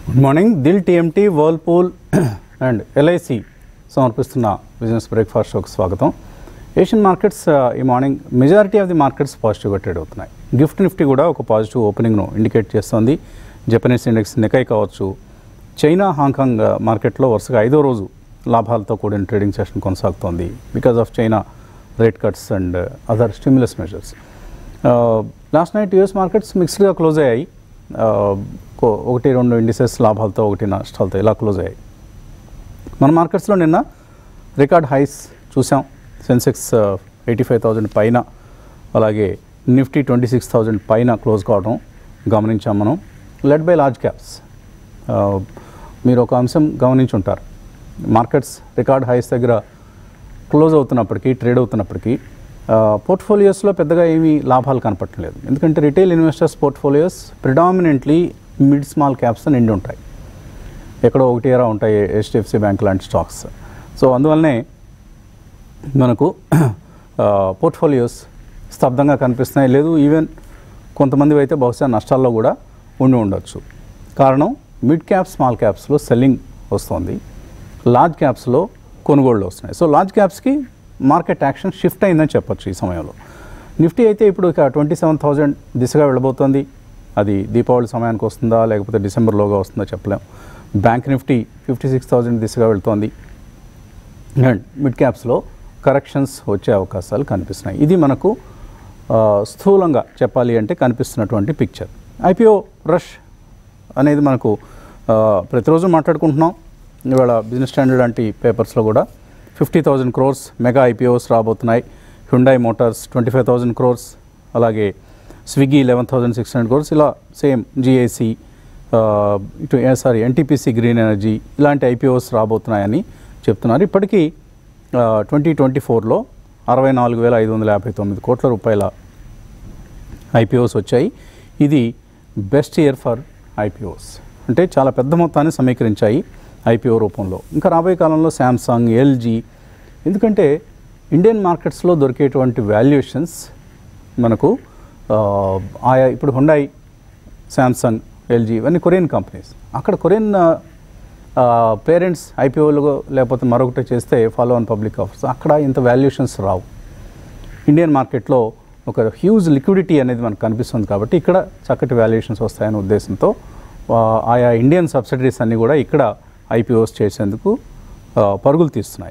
Good morning దిల్ TMT Whirlpool and LIC సమర్పిస్తున్న business breakfast షోకి స్వాగతం ఏషియన్ మార్కెట్స్ ఈ morning majority of the markets పాజిటివ్గా ట్రేడ్ అవుతున్నాయి గిఫ్ట్ నిఫ్టీ కూడా ఒక పాజిటివ్ ఓపెనింగ్ను ఇండికేట్ చేస్తోంది జపనీస్ ఇండెక్స్ నికై కావచ్చు చైనా హాంకాంగ్ మార్కెట్లో వరుసగా ఐదో రోజు లాభాలతో కూడిన ట్రేడింగ్ సెషన్ కొనసాగుతోంది because of China rate cuts and other stimulus measures last night US markets మిక్స్డ్గా క్లోజ్ అయ్యాయి Uh, కో- ఒకటి రెండు ఇండిసెస్ లాభాలతో ఒకటి నష్టాలతో ఇలా క్లోజ్ అయ్యాయి మన మార్కెట్స్లో నిన్న రికార్డ్ హైస్ చూసాం సెన్సెక్స్ ఎయిటీ ఫైవ్ థౌజండ్ పైన అలాగే నిఫ్టీ ట్వంటీ సిక్స్ థౌజండ్ పైన క్లోజ్ కావడం గమనించాం మనం లెడ్ బై లార్జ్ క్యాప్స్ మీరు ఒక అంశం గమనించి ఉంటారు మార్కెట్స్ రికార్డ్ హైస్ దగ్గర క్లోజ్ అవుతున్నప్పటికీ ట్రేడ్ అవుతున్నప్పటికీ పోర్ట్ఫోలియోస్లో పెద్దగా ఏమీ లాభాలు కనపట్టలేదు ఎందుకంటే retail investors portfolios predominantly mid small caps నిండి ఉంటాయి ఎక్కడో ఒకటి ఎరా ఉంటాయి హెచ్డిఎఫ్సి బ్యాంక్ లాంటి స్టాక్స్ సో అందువల్లనే మనకు పోర్ట్ఫోలియోస్ స్తబ్దంగా కనిపిస్తున్నాయి లేదు ఈవెన్ కొంతమంది అయితే బహుశా నష్టాల్లో కూడా ఉండి ఉండొచ్చు కారణం మిడ్ క్యాప్ స్మాల్ క్యాప్స్లో సెల్లింగ్ వస్తుంది లార్జ్ క్యాప్స్లో కొనుగోళ్ళు వస్తున్నాయి సో లార్జ్ క్యాప్స్కి మార్కెట్ యాక్షన్ షిఫ్ట్ అయిందని చెప్పొచ్చు ఈ సమయంలో నిఫ్టీ అయితే ఇప్పుడు ఇక ట్వంటీ సెవెన్ థౌజండ్ దిశగా వెళ్ళబోతోంది అది దీపావళి సమయానికి వస్తుందా లేకపోతే డిసెంబర్లోగా వస్తుందా చెప్పలేం bank Nifty fifty six thousand దిశగా వెళ్తోంది అండ్ మిడ్ క్యాప్స్లో కరెక్షన్స్ వచ్చే అవకాశాలు కనిపిస్తున్నాయి ఇది మనకు ఆ, స్థూలంగా చెప్పాలి అంటే కనిపిస్తున్నటువంటి పిక్చర్ ఐపీఓ రష్ అనేది మనకు ఆ, ప్రతిరోజు మాట్లాడుకుంటున్నాం ఇవాళ బిజినెస్ స్టాండర్డ్ లాంటి పేపర్స్లో కూడా fifty thousand crores mega IPOs రాబోతున్నాయి Hyundai Motors twenty five thousand crores అలాగే Swiggy eleven thousand six hundred crores ఇలా సేమ్ జిఐసి ఇటు సారీ ఎన్టీపీసీ గ్రీన్ ఎనర్జీ ఇలాంటి ఐపీఓస్ రాబోతున్నాయని చెప్తున్నారు ఇప్పటికీ ట్వంటీ ట్వంటీ ఫోర్లో అరవై నాలుగు వేల ఐదు వందల యాభై తొమ్మిది కోట్ల రూపాయల ఐపీఓస్ వచ్చాయి ఇది బెస్ట్ ఇయర్ ఫర్ ఐపీఓస్ అంటే చాలా పెద్ద మొత్తాన్ని సమీకరించాయి ఐపీఓ రూపంలో ఇంకా రాబోయే కాలంలో శాంసంగ్ ఎల్జీ ఎందుకంటే ఇండియన్ మార్కెట్స్లో దొరికేటువంటి వాల్యుయేషన్స్ మనకు ఆ, ఆయా ఇప్పుడు హుండాయి శాంసంగ్ ఎల్జీ ఇవన్నీ కొరియన్ కంపెనీస్ అక్కడ కొరియన్ పేరెంట్స్ ఐపీఓలు లేకపోతే మరొకటి చేస్తే ఫాలో ఆన్ పబ్లిక్ ఆఫర్స్ అక్కడ ఇంత వాల్యుయేషన్స్ రావు ఇండియన్ మార్కెట్లో ఒక హ్యూజ్ లిక్విడిటీ అనేది మనకు కనిపిస్తుంది కాబట్టి ఇక్కడ చక్కటి వాల్యుయేషన్స్ వస్తాయనే ఉద్దేశంతో ఆ, ఆయా ఇండియన్ సబ్సిడరీస్ అన్నీ కూడా ఇక్కడ ఐపీఓస్ చేసేందుకు ఆ, పరుగులు తీస్తున్నాయి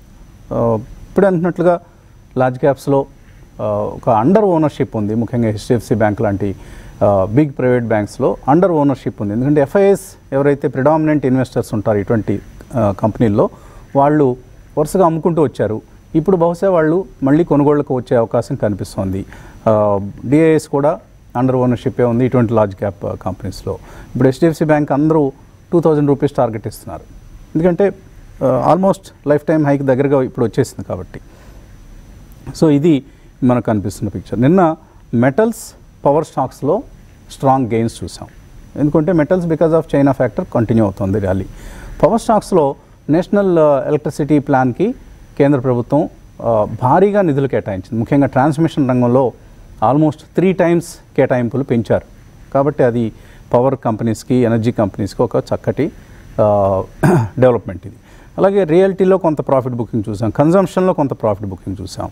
ఆ, ఇప్పుడు అంటున్నట్లుగా లార్జ్ క్యాప్స్లో ఆ, ఒక అండర్ ఓనర్షిప్ ఉంది ముఖ్యంగా హెచ్డిఎఫ్సి బ్యాంక్ లాంటి బిగ్ ప్రైవేట్ బ్యాంక్స్లో అండర్ ఓనర్షిప్ ఉంది ఎందుకంటే ఎఫ్ఐఎస్ ఎవరైతే ప్రిడామినెంట్ ఇన్వెస్టర్స్ ఉంటారు ఇటువంటి ఆ, కంపెనీల్లో వాళ్ళు వరుసగా అమ్ముకుంటూ వచ్చారు ఇప్పుడు బహుశా వాళ్ళు మళ్ళీ కొనుగోళ్లకు వచ్చే అవకాశం కనిపిస్తోంది డిఐఎస్ కూడా అండర్ ఓనర్షిప్పే ఉంది ఇటువంటి లార్జ్ క్యాప్ కంపెనీస్లో ఇప్పుడు హెచ్డిఎఫ్సి బ్యాంక్ అందరూ టూ థౌజండ్ రూపీస్ టార్గెట్ ఇస్తున్నారు ఎందుకంటే ఆల్మోస్ట్ లైఫ్ టైం హైక్ దగ్గరగా ఇప్పుడు వచ్చేసింది కాబట్టి సో ఇది మనకు కనిపిస్తున్న పిక్చర్ నిన్న మెటల్స్ పవర్ స్టాక్స్లో స్ట్రాంగ్ గెయిన్స్ చూసాం ఎందుకంటే metals because of China factor continue అవుతుంది ర్యాలీ పవర్ స్టాక్స్లో నేషనల్ ఎలక్ట్రిసిటీ ప్లాన్కి కేంద్ర ప్రభుత్వం ఆ, భారీగా నిధులు కేటాయించింది ముఖ్యంగా ట్రాన్స్మిషన్ రంగంలో ఆల్మోస్ట్ త్రీ టైమ్స్ కేటాయింపులు పెంచారు కాబట్టి అది పవర్ కంపెనీస్కి ఎనర్జీ కంపెనీస్కి ఒక చక్కటి డెవలప్మెంట్ ఇది అలాగే రియాలిటీలో కొంత ప్రాఫిట్ బుకింగ్ చూసాం కన్జంప్షన్లో కొంత ప్రాఫిట్ బుకింగ్ చూసాం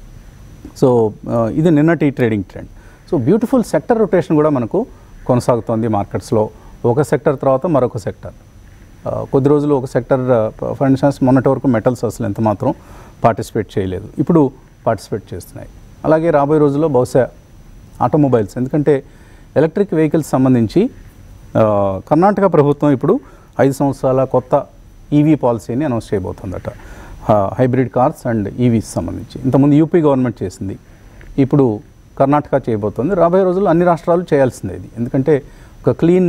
సో ఆ, ఇది నిన్నటి trading trend so beautiful sector rotation కూడా మనకు కొనసాగుతోంది మార్కెట్స్లో ఒక సెక్టర్ తర్వాత మరొక సెక్టర్ ఆ, కొద్ది రోజులు ఒక సెక్టర్ ఫర్ ఇన్స్టెన్స్ మొన్నటి వరకు మెటల్స్ అసలు ఎంత మాత్రం పార్టిసిపేట్ చేయలేదు ఇప్పుడు పార్టిసిపేట్ చేస్తున్నాయి అలాగే రాబోయే రోజుల్లో బహుశా ఆటోమొబైల్స్ ఎందుకంటే ఎలక్ట్రిక్ వెహికల్స్ సంబంధించి ఆ, కర్ణాటక ప్రభుత్వం ఇప్పుడు ఐదు సంవత్సరాల కొత్త ఈవీ పాలసీని అనౌన్స్ చేయబోతుందట హ- హైబ్రిడ్ కార్స్ అండ్ ఈవీస్ సంబంధించి ఇంతకుముందు యూపీ గవర్నమెంట్ చేసింది ఇప్పుడు కర్ణాటక చేయబోతోంది రాబోయే రోజుల్లో అన్ని రాష్ట్రాలు చేయాల్సిందే ఇది ఎందుకంటే ఒక క్లీన్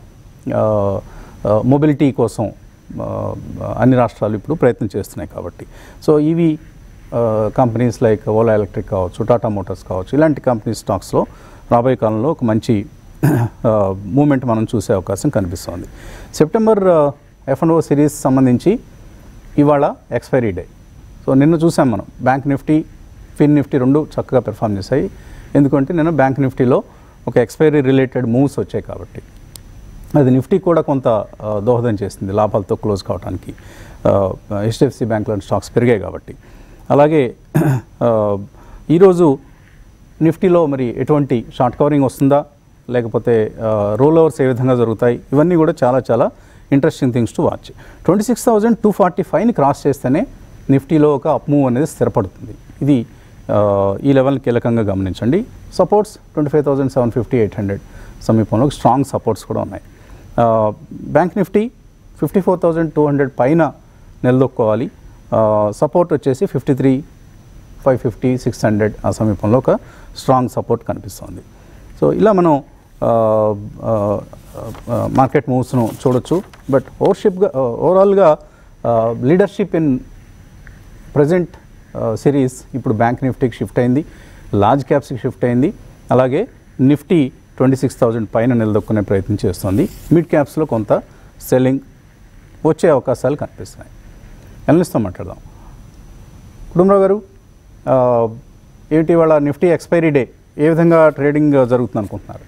మొబిలిటీ కోసం ఆ, అన్ని రాష్ట్రాలు ఇప్పుడు ప్రయత్నం చేస్తున్నాయి కాబట్టి so EV companies like Ola electric కావచ్చు టాటా మోటార్స్ కావచ్చు ఇలాంటి కంపెనీ స్టాక్స్లో రాబోయే కాలంలో ఒక మంచి మూమెంట్ మనం చూసే అవకాశం కనిపిస్తోంది September F and O series సంబంధించి ఇవాళ ఎక్స్పైరీ డే సో నిన్న చూసాం మనం బ్యాంక్ నిఫ్టీ ఫిన్ నిఫ్టీ రెండు చక్కగా పెర్ఫామ్ చేశాయి ఎందుకంటే నిన్న బ్యాంక్ నిఫ్టీలో ఒక ఎక్స్పైరీ రిలేటెడ్ మూవ్స్ వచ్చాయి కాబట్టి అది నిఫ్టీ కూడా కొంత ఆ, దోహదం చేసింది లాభాలతో క్లోజ్ కావడానికి హెచ్డిఎఫ్సి బ్యాంకులోని స్టాక్స్ పెరిగాయి కాబట్టి అలాగే ఆ, ఈరోజు నిఫ్టీలో మరి ఎటువంటి షార్ట్ కవరింగ్ వస్తుందా లేకపోతే రోల్ ఓవర్స్ ఏ విధంగా జరుగుతాయి ఇవన్నీ కూడా చాలా చాలా interesting things to watch twenty six thousand two forty ఫైవ్ని క్రాస్ చేస్తేనే నిఫ్టీలో ఒక అప్ మూవ్ అనేది స్థిరపడుతుంది ఇది ఆ, ఈ లెవెల్ కీలకంగా గమనించండి supports twenty five thousand seven fifty eight hundred సమీపంలో స్ట్రాంగ్ సపోర్ట్స్ కూడా ఉన్నాయి ఆ, bank Nifty fifty four thousand two hundred పైన నిలదొక్కోవాలి ఆ, సపోర్ట్ వచ్చేసి fifty three five fifty six hundred ఆ సమీపంలో ఒక స్ట్రాంగ్ సపోర్ట్ కనిపిస్తుంది సో ఇలా మనం ఆ, ఆ, ఆ, మార్కెట్ మూవ్స్ను చూడొచ్చు బట్ ఓవర్షిప్గా ఓవరాల్గా లీడర్షిప్ ఇన్ ప్రజెంట్ సిరీస్ ఇప్పుడు బ్యాంక్ నిఫ్టీకి షిఫ్ట్ అయింది లార్జ్ క్యాప్స్కి షిఫ్ట్ అయింది అలాగే నిఫ్టీ ట్వంటీ సిక్స్ థౌజండ్ పైన నిలదొక్కునే ప్రయత్నం చేస్తుంది మిడ్ క్యాప్స్లో కొంత సెల్లింగ్ వచ్చే అవకాశాలు కనిపిస్తున్నాయి ఎనలిస్ట్తో మాట్లాడదాం కుటుంబరావు గారు ఆ, ఏంటి ఇవాళ నిఫ్టీ ఎక్స్పైరీ డే ఏ విధంగా ట్రేడింగ్ జరుగుతుంది అనుకుంటున్నారు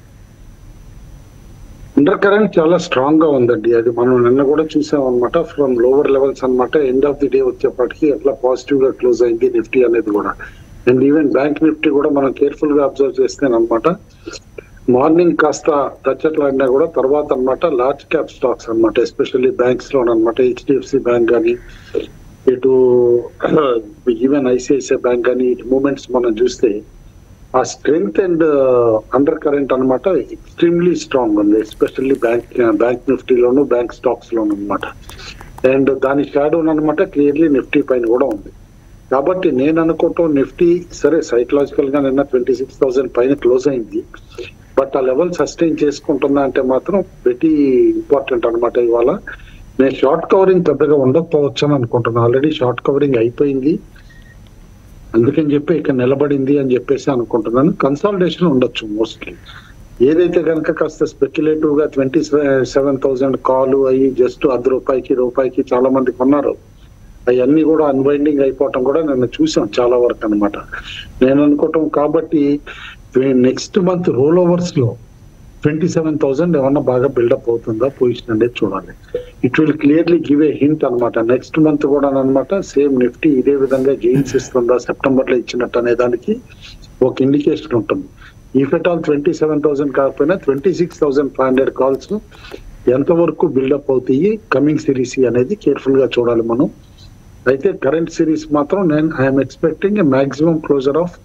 అండర్ కరెంట్ చాలా స్ట్రాంగ్ గా ఉందండి అది మనం నిన్న కూడా చూసాం అనమాట ఫ్రమ్ లోవర్ లెవెల్స్ అన్నమాట ఎండ్ ఆఫ్ ది డే వచ్చేప్పటికి ఎట్లా పాజిటివ్ గా క్లోజ్ అయింది నిఫ్టీ అనేది కూడా అండ్ ఈవెన్ బ్యాంక్ నిఫ్టీ కూడా మనం కేర్ఫుల్ గా అబ్జర్వ్ చేస్తే అనమాట మార్నింగ్ కాస్త తచ్చట్లాడినా కూడా తర్వాత అన్నమాట లార్జ్ క్యాప్ స్టాక్స్ అన్నమాట ఎస్పెషల్లీ బ్యాంక్స్ లో అనమాట హెచ్డిఎఫ్సి బ్యాంక్ కానీ ఇటు ఈవెన్ ఐసిఐసిఐ బ్యాంక్ కానీ ఇటు మూమెంట్స్ మనం చూస్తే ఆ స్ట్రెంగ్త్ అండ్ అండర్ కరెంట్ అనమాట ఎక్స్ట్రీమ్లీ స్ట్రాంగ్ ఉంది ఎస్పెషల్లీ బ్యాంక్ బ్యాంక్ నిఫ్టీలోను బ్యాంక్ స్టాక్స్ లోను అనమాట అండ్ దాని షాడో అనమాట క్లియర్లీ నిఫ్టీ పైన కూడా ఉంది కాబట్టి నేను అనుకోవటం నిఫ్టీ సరే సైకలాజికల్ గా నిన్న ట్వంటీ సిక్స్ థౌసండ్ పైన క్లోజ్ అయింది బట్ ఆ లెవెల్ సస్టైన్ చేసుకుంటుందా అంటే మాత్రం వెరీ ఇంపార్టెంట్ అనమాట ఇవాళ నేను షార్ట్ కవరింగ్ పెద్దగా ఉండకపోవచ్చు అని అనుకుంటున్నాను ఆల్రెడీ షార్ట్ కవరింగ్ అయిపోయింది అందుకని చెప్పి ఇక్కడ నిలబడింది అని చెప్పేసి అనుకుంటున్నాను కన్సాలిడేషన్ ఉండొచ్చు మోస్ట్లీ ఏదైతే కనుక కాస్త స్పెక్యులేటివ్ గా ట్వంటీ సెవెన్ థౌసండ్ కాల్ అయ్యి జస్ట్ అర్ధ రూపాయికి రూపాయికి చాలా మంది కొన్నారు అవన్నీ కూడా అన్వైండింగ్ అయిపోవటం కూడా నేను చూసాం చాలా వరకు అన్నమాట నేను అనుకోవటం కాబట్టి నెక్స్ట్ మంత్ రోల్ ఓవర్స్ లో ట్వంటీ సెవెన్ థౌసండ్ ఏమన్నా బాగా బిల్డప్ అవుతుందా పొజిషన్ అనేది చూడాలి it will clearly give a hint అనమాట నెక్స్ట్ మంత్ కూడా అనమాట సేమ్ నిఫ్టీ ఇదే విధంగా గెయిన్స్ ఇస్తుందా సెప్టెంబర్ లో ఇచ్చినట్టు అనే దానికి ఒక ఇండికేషన్ ఉంటుంది if at all twenty seven thousand కాకపోయినా twenty six thousand five hundred calls ఎంతవరకు బిల్డప్ అవుతాయి కమింగ్ సిరీస్ అనేది కేర్ఫుల్ గా చూడాలి మనం అయితే కరెంట్ సిరీస్ మాత్రం నేను I'm expecting maximum closure of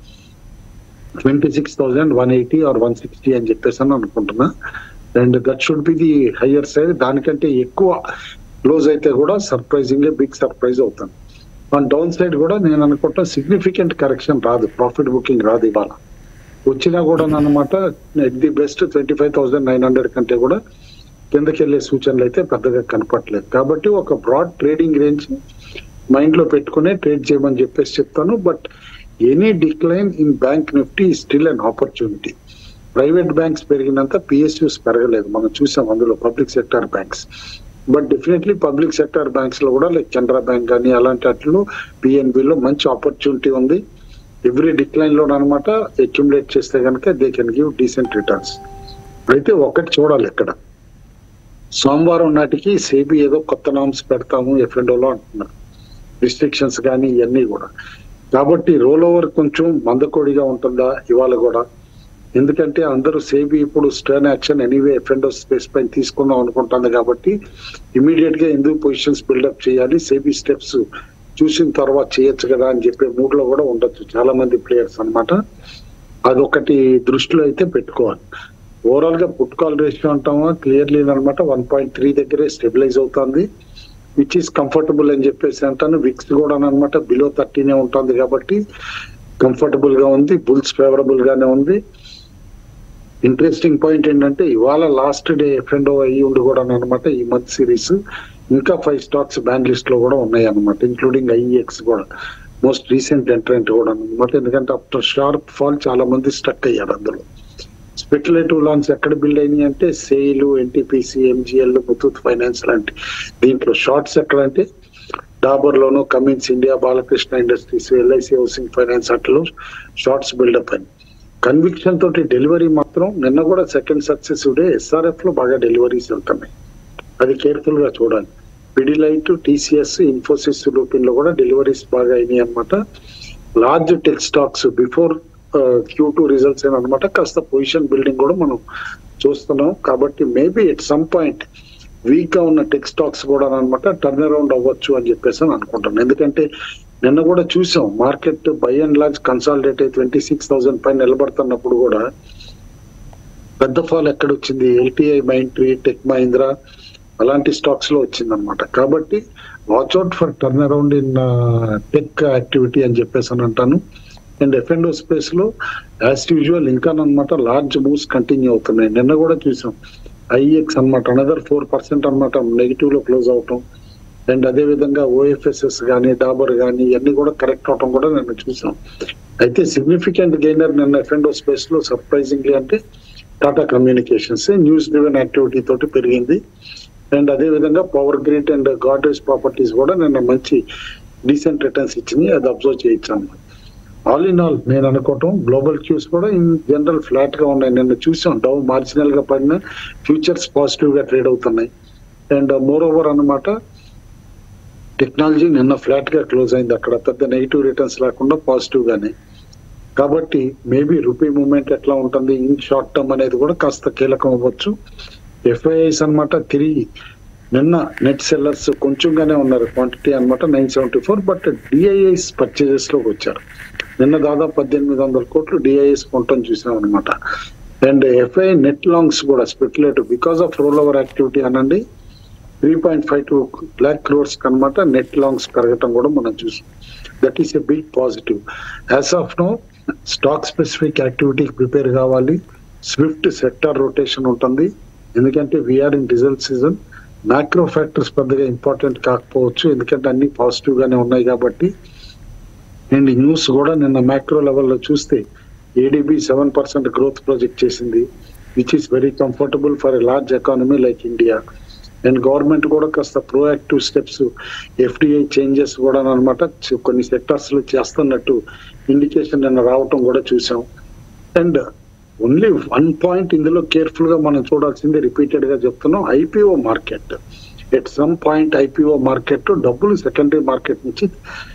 twenty six thousand one eighty or one sixty అని చెప్పేసి అని అనుకుంటున్నా and that should be the higher side దానికంటే ఎక్కువ క్లోజ్ అయితే కూడా సర్ప్రైజింగ్ బిగ్ సర్ప్రైజ్ అవుతాను మన డౌన్ సైడ్ కూడా నేను అనుకుంటా సిగ్నిఫికెంట్ కరెక్షన్ రాదు ప్రాఫిట్ బుకింగ్ రాదు ఇవాళ వచ్చినా కూడా అనమాట at the best twenty five thousand nine hundred కంటే కూడా కిందకి వెళ్ళే సూచనలు అయితే పెద్దగా కనపట్లేదు కాబట్టి ఒక బ్రాడ్ ట్రేడింగ్ రేంజ్ మైండ్ లో పెట్టుకునే ట్రేడ్ చేయమని చెప్పేసి చెప్తాను but any decline in bank Nifty still an opportunity private banks పెరిగినంత పిఎస్యూస్ పెరగలేదు మనం చూసాం అందులో public sector banks but definitely public sector banks లో కూడా లైక్ కెనరా బ్యాంక్ కానీ అలాంటి వాటిలో పిఎన్బిలో మంచి ఆపర్చునిటీ ఉంది ఎవ్రీ డిక్లైన్ లో అనమాట అక్యుములేట్ చేస్తే కనుక they can give decent returns అయితే ఒకటి చూడాలి ఇక్కడ సోమవారం నాటికి సేబీ ఏదో కొత్త నామ్స్ పెడతాము ఎఫ్ఎండోలో అంటున్నారు రిస్ట్రిక్షన్స్ కానీ ఇవన్నీ కూడా కాబట్టి రోల్ ఓవర్ కొంచెం మందకోడిగా ఉంటుందా ఇవాళ కూడా ఎందుకంటే అందరూ సేబీ ఇప్పుడు stern action anyway F and O space పైన తీసుకుందాం అనుకుంటుంది కాబట్టి ఇమీడియట్ గా ఎందుకు పొజిషన్స్ బిల్డప్ చేయాలి సేబీ స్టెప్స్ చూసిన తర్వాత చేయొచ్చు కదా అని చెప్పే మూడ్ లో కూడా ఉండొచ్చు చాలా మంది ప్లేయర్స్ అన్నమాట అదొకటి దృష్టిలో అయితే పెట్టుకోవాలి ఓవరాల్ గా పుట్ కాల్ రేషియో అంటామా క్లియర్లీ అనమాట వన్ పాయింట్ త్రీ దగ్గరే స్టెబిలైజ్ అవుతుంది విచ్ ఈస్ కంఫర్టబుల్ అని చెప్పేసి అంటాను విక్స్ కూడా అనమాట బిలో థర్టీనే ఉంటుంది కాబట్టి కంఫర్టబుల్ గా ఉంది బుల్స్ ఫేవరబుల్ గానే ఉంది ఇంట్రెస్టింగ్ పాయింట్ ఏంటంటే ఇవాళ లాస్ట్ డే ఎఫ్ఎండో అయ్యి ఉండి కూడా అనమాట ఈ మంత్ సిరీస్ ఇంకా ఫైవ్ స్టాక్స్ బ్యాన్ లిస్ట్ లో కూడా ఉన్నాయి అనమాట ఇంక్లూడింగ్ ఐఎక్స్ కూడా మోస్ట్ రీసెంట్ ఎంట్రెంట్ కూడా అనమాట ఎందుకంటే ఆఫ్టర్ షార్ప్ ఫాల్ చాలా మంది స్టక్ అయ్యారు అందులో స్పెక్యులేటివ్ లాన్స్ ఎక్కడ బిల్డ్ అయినాయి అంటే SAIL NTPC MGL Muthoot finance లాంటి దీంట్లో షార్ట్స్ ఎక్కడ అంటే డాబర్ లోను Cummins India Balakrishna industries LIC housing finance అట్లు షార్ట్స్ బిల్డప్ అని కన్విక్షన్ తోటి డెలివరీ మాత్రం నిన్న కూడా సెకండ్ సక్సెసివ్ డే ఎస్ఆర్ఎఫ్ లో బాగా డెలివరీస్ వెళ్తున్నాయి అది కేర్ఫుల్ గా చూడాలి పిడిలైట్ టీసీఎస్ ఇన్ఫోసిస్ లూపిన్ లో కూడా డెలివరీస్ బాగా అయినాయి అనమాట large tech stocks before Q two results అనమాట కాస్త పొజిషన్ బిల్డింగ్ కూడా మనం చూస్తున్నాం కాబట్టి maybe at some point weak గా ఉన్న టెక్ స్టాక్స్ కూడా అనమాట టర్న్ అరౌండ్ అవ్వచ్చు అని చెప్పేసి అని అనుకుంటాను ఎందుకంటే నిన్న కూడా చూసాం market by and large consolidate అయి ట్వంటీ సిక్స్ థౌసండ్ పైన నిలబడుతున్నప్పుడు కూడా పెద్ద ఫాల్ ఎక్కడ వచ్చింది ఎల్టీఐ మైంట్రీ టెక్ మహీంద్రా అలాంటి స్టాక్స్ లో వచ్చింది అనమాట కాబట్టి watch out for turnaround in tech activity అని చెప్పేసి అని అంటాను అండ్ ఎఫ్ అండ్ స్పేస్ లో యాజ్ యూజువల్ ఇంకా అనమాట లార్జ్ మూవ్స్ కంటిన్యూ అవుతున్నాయి నిన్న కూడా చూసాం ఐఎక్స్ అనమాట అనదర్ ఫోర్ పర్సెంట్ అనమాట నెగిటివ్ లో క్లోజ్ అవటం అండ్ అదే విధంగా ఓఎఫ్ఎస్ఎస్ కానీ డాబర్ కానీ ఇవన్నీ కూడా కరెక్ట్ అవటం కూడా నిన్న చూసాం అయితే సిగ్నిఫికెంట్ గెయినర్ నిన్న ఎఫ్ అండ్ స్పేస్ లో సర్ప్రైజింగ్లీ అంటే Tata communications news driven activity తోటి పెరిగింది అండ్ అదే విధంగా power grid and Godrej properties కూడా నిన్న మంచి డీసెంట్ రిటర్న్స్ ఇచ్చింది అది అబ్జర్వ్ చేయొచ్చు అన్నమాట ఆల్ ఇన్ ఆల్ నేను అనుకోవటం గ్లోబల్ క్యూస్ కూడా ఇన్ జనరల్ ఫ్లాట్ గా ఉన్నాయి నిన్న చూసాం డౌ మార్జినల్ గా పడిన ఫ్యూచర్స్ పాజిటివ్ గా ట్రేడ్ అవుతున్నాయి అండ్ మోర్ ఓవర్ అనమాట టెక్నాలజీ నిన్న ఫ్లాట్ గా క్లోజ్ అయింది అక్కడ పెద్ద నెగిటివ్ రిటర్న్స్ లేకుండా పాజిటివ్ గానే కాబట్టి మేబీ రూపీ మూవ్మెంట్ ఎట్లా ఉంటుంది ఇన్ షార్ట్ టర్మ్ అనేది కూడా కాస్త కీలకం అవ్వచ్చు ఎఫ్ఐఐస్ అన్నమాట తిరిగి నిన్న నెట్ సెల్లర్స్ కొంచెంగానే ఉన్నారు క్వాంటిటీ అన్నమాట nine seventy four but DIIs purchases లోకి వచ్చారు నిన్న దాదాపు పద్దెనిమిది వందల కోట్లు డిఐఎస్ కొనటం చూసాం అనమాట అండ్ ఎఫ్ఐ నెట్ లాంగ్స్ కూడా speculative because of rollover activity అనండి three point five two lakh crores అనమాట నెట్ లాంగ్స్ పెరగటం కూడా మనం చూసాం that is a big positive as of now stock specific యాక్టివిటీకి ప్రిపేర్ కావాలి స్విఫ్ట్ సెక్టార్ రొటేషన్ ఉంటుంది ఎందుకంటే we're in result season macro factors పెద్దగా ఇంపార్టెంట్ కాకపోవచ్చు ఎందుకంటే అన్ని పాజిటివ్ గానే ఉన్నాయి కాబట్టి అండ్ న్యూస్ కూడా నిన్న మ్యాక్రో లెవెల్లో చూస్తే ADB seven percent growth project చేసింది which is very comfortable for a large economy like India and government కూడా కాస్త ప్రోయాక్టివ్ స్టెప్స్ ఎఫ్డిఐ చేంజెస్ కూడా అనమాట కొన్ని సెక్టార్స్ లో చేస్తున్నట్టు ఇండికేషన్ నిన్న రావటం కూడా చూసాం అండ్ ఓన్లీ వన్ పాయింట్ ఇందులో కేర్ఫుల్ గా మనం చూడాల్సింది రిపీటెడ్ గా చెప్తున్నాం IPO market at some point IPO market డబ్బులు సెకండరీ మార్కెట్ నుంచి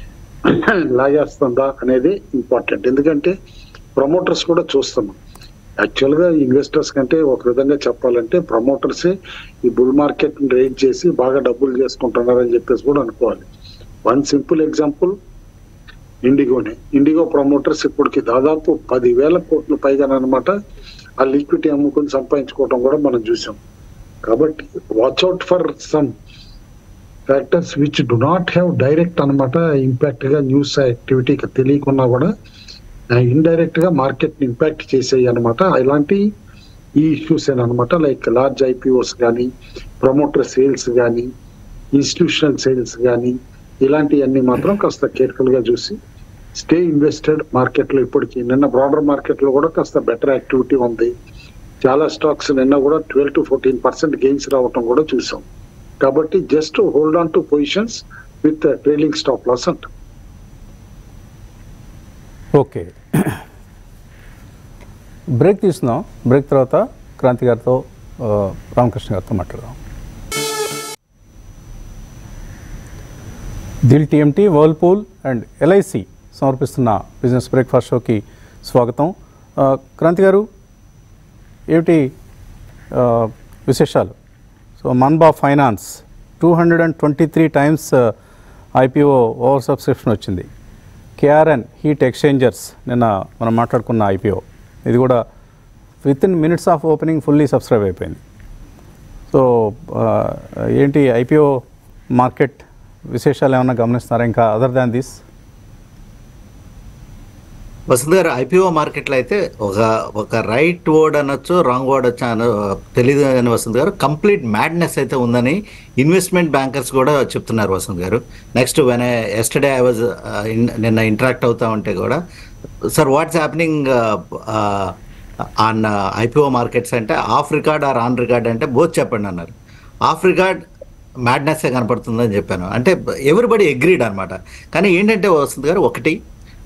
లాగేస్తుందా అనేది ఇంపార్టెంట్ ఎందుకంటే ప్రమోటర్స్ కూడా చూస్తున్నాం యాక్చువల్ గా ఇన్వెస్టర్స్ కంటే ఒక విధంగా చెప్పాలంటే ప్రమోటర్సే ఈ బుల్ మార్కెట్ రేట్ చేసి బాగా డబ్బులు చేసుకుంటున్నారని చెప్పేసి కూడా అనుకోవాలి వన్ సింపుల్ ఎగ్జాంపుల్ ఇండిగోనే ఇండిగో ప్రమోటర్స్ ఇప్పటికి దాదాపు పదివేల కోట్ల పైగా అనమాట ఆ లీక్విటీ అమ్ముకుని సంపాదించుకోవడం కూడా మనం చూసాం కాబట్టి watch out for some factors which do not have direct అనమాట ఇంపాక్ట్ గా న్యూస్ యాక్టివిటీకి తెలియకున్నా కూడా ఇండైరెక్ట్ గా మార్కెట్ ఇంపాక్ట్ చేసేవి అనమాట ఇలాంటి ఈ ఇష్యూస్ అనమాట లైక్ లార్జ్ ఐపీఓస్ కానీ ప్రమోటర్ సేల్స్ కానీ ఇన్స్టిట్యూషనల్ సేల్స్ కానీ ఇలాంటివన్నీ మాత్రం కాస్త కేర్ఫుల్ గా చూసి స్టే ఇన్వెస్టెడ్ మార్కెట్ లో ఇప్పటికి నిన్న బ్రాడర్ మార్కెట్ లో కూడా కాస్త బెటర్ యాక్టివిటీ ఉంది చాలా స్టాక్స్ నిన్న కూడా twelve to fourteen percent gains రావటం కూడా చూసాం కాబట్టి just hold on to positions with trailing stop loss అంట ఓకే బ్రేక్ తీసుకుందాం బ్రేక్ తర్వాత క్రాంతి గారితో ఆ, రామకృష్ణ గారితో మాట్లాడదాం Dil TMT Whirlpool and LIC సమర్పిస్తున్న బిజినెస్ బ్రేక్ఫాస్ట్ షోకి స్వాగతం ఆ, క్రాంతి గారు ఏమిటి ఆ, విశేషాలు so Manba finance two hundred and twenty three times IPO over subscription వచ్చింది కేఆర్ఎన్ హీట్ ఎక్స్చేంజర్స్ నిన్న మనం మాట్లాడుకున్న ఐపీఓ ఇది కూడా within minutes of opening fully subscribe అయిపోయింది సో ఆ, ఏంటి ఐపీఓ మార్కెట్ విశేషాలు ఏమైనా గమనిస్తున్నారా ఇంకా అదర్ దాన్ దిస్ వసంత్ గారు ఐపీఓ మార్కెట్లో అయితే ఒక ఒక రైట్ వర్డ్ అనొచ్చు రాంగ్ వర్డ్ వచ్చా అన తెలియదు అని వసంత్ గారు కంప్లీట్ మ్యాడ్నెస్ అయితే ఉందని ఇన్వెస్ట్మెంట్ బ్యాంకర్స్ కూడా చెప్తున్నారు వసంత్ గారు next when yesterday I was నిన్న ఇంటరాక్ట్ అవుతా ఉంటే కూడా sir what's happening on IPO markets అంటే off record or on record అంటే బోత్ చెప్పండి అన్నారు ఆఫ్ రికార్డ్ మ్యాడ్నెస్ కనపడుతుందని చెప్పాను అంటే ఎవ్రీబడి అగ్రీడ్ అనమాట కానీ ఏంటంటే వసంత్ గారు ఒకటి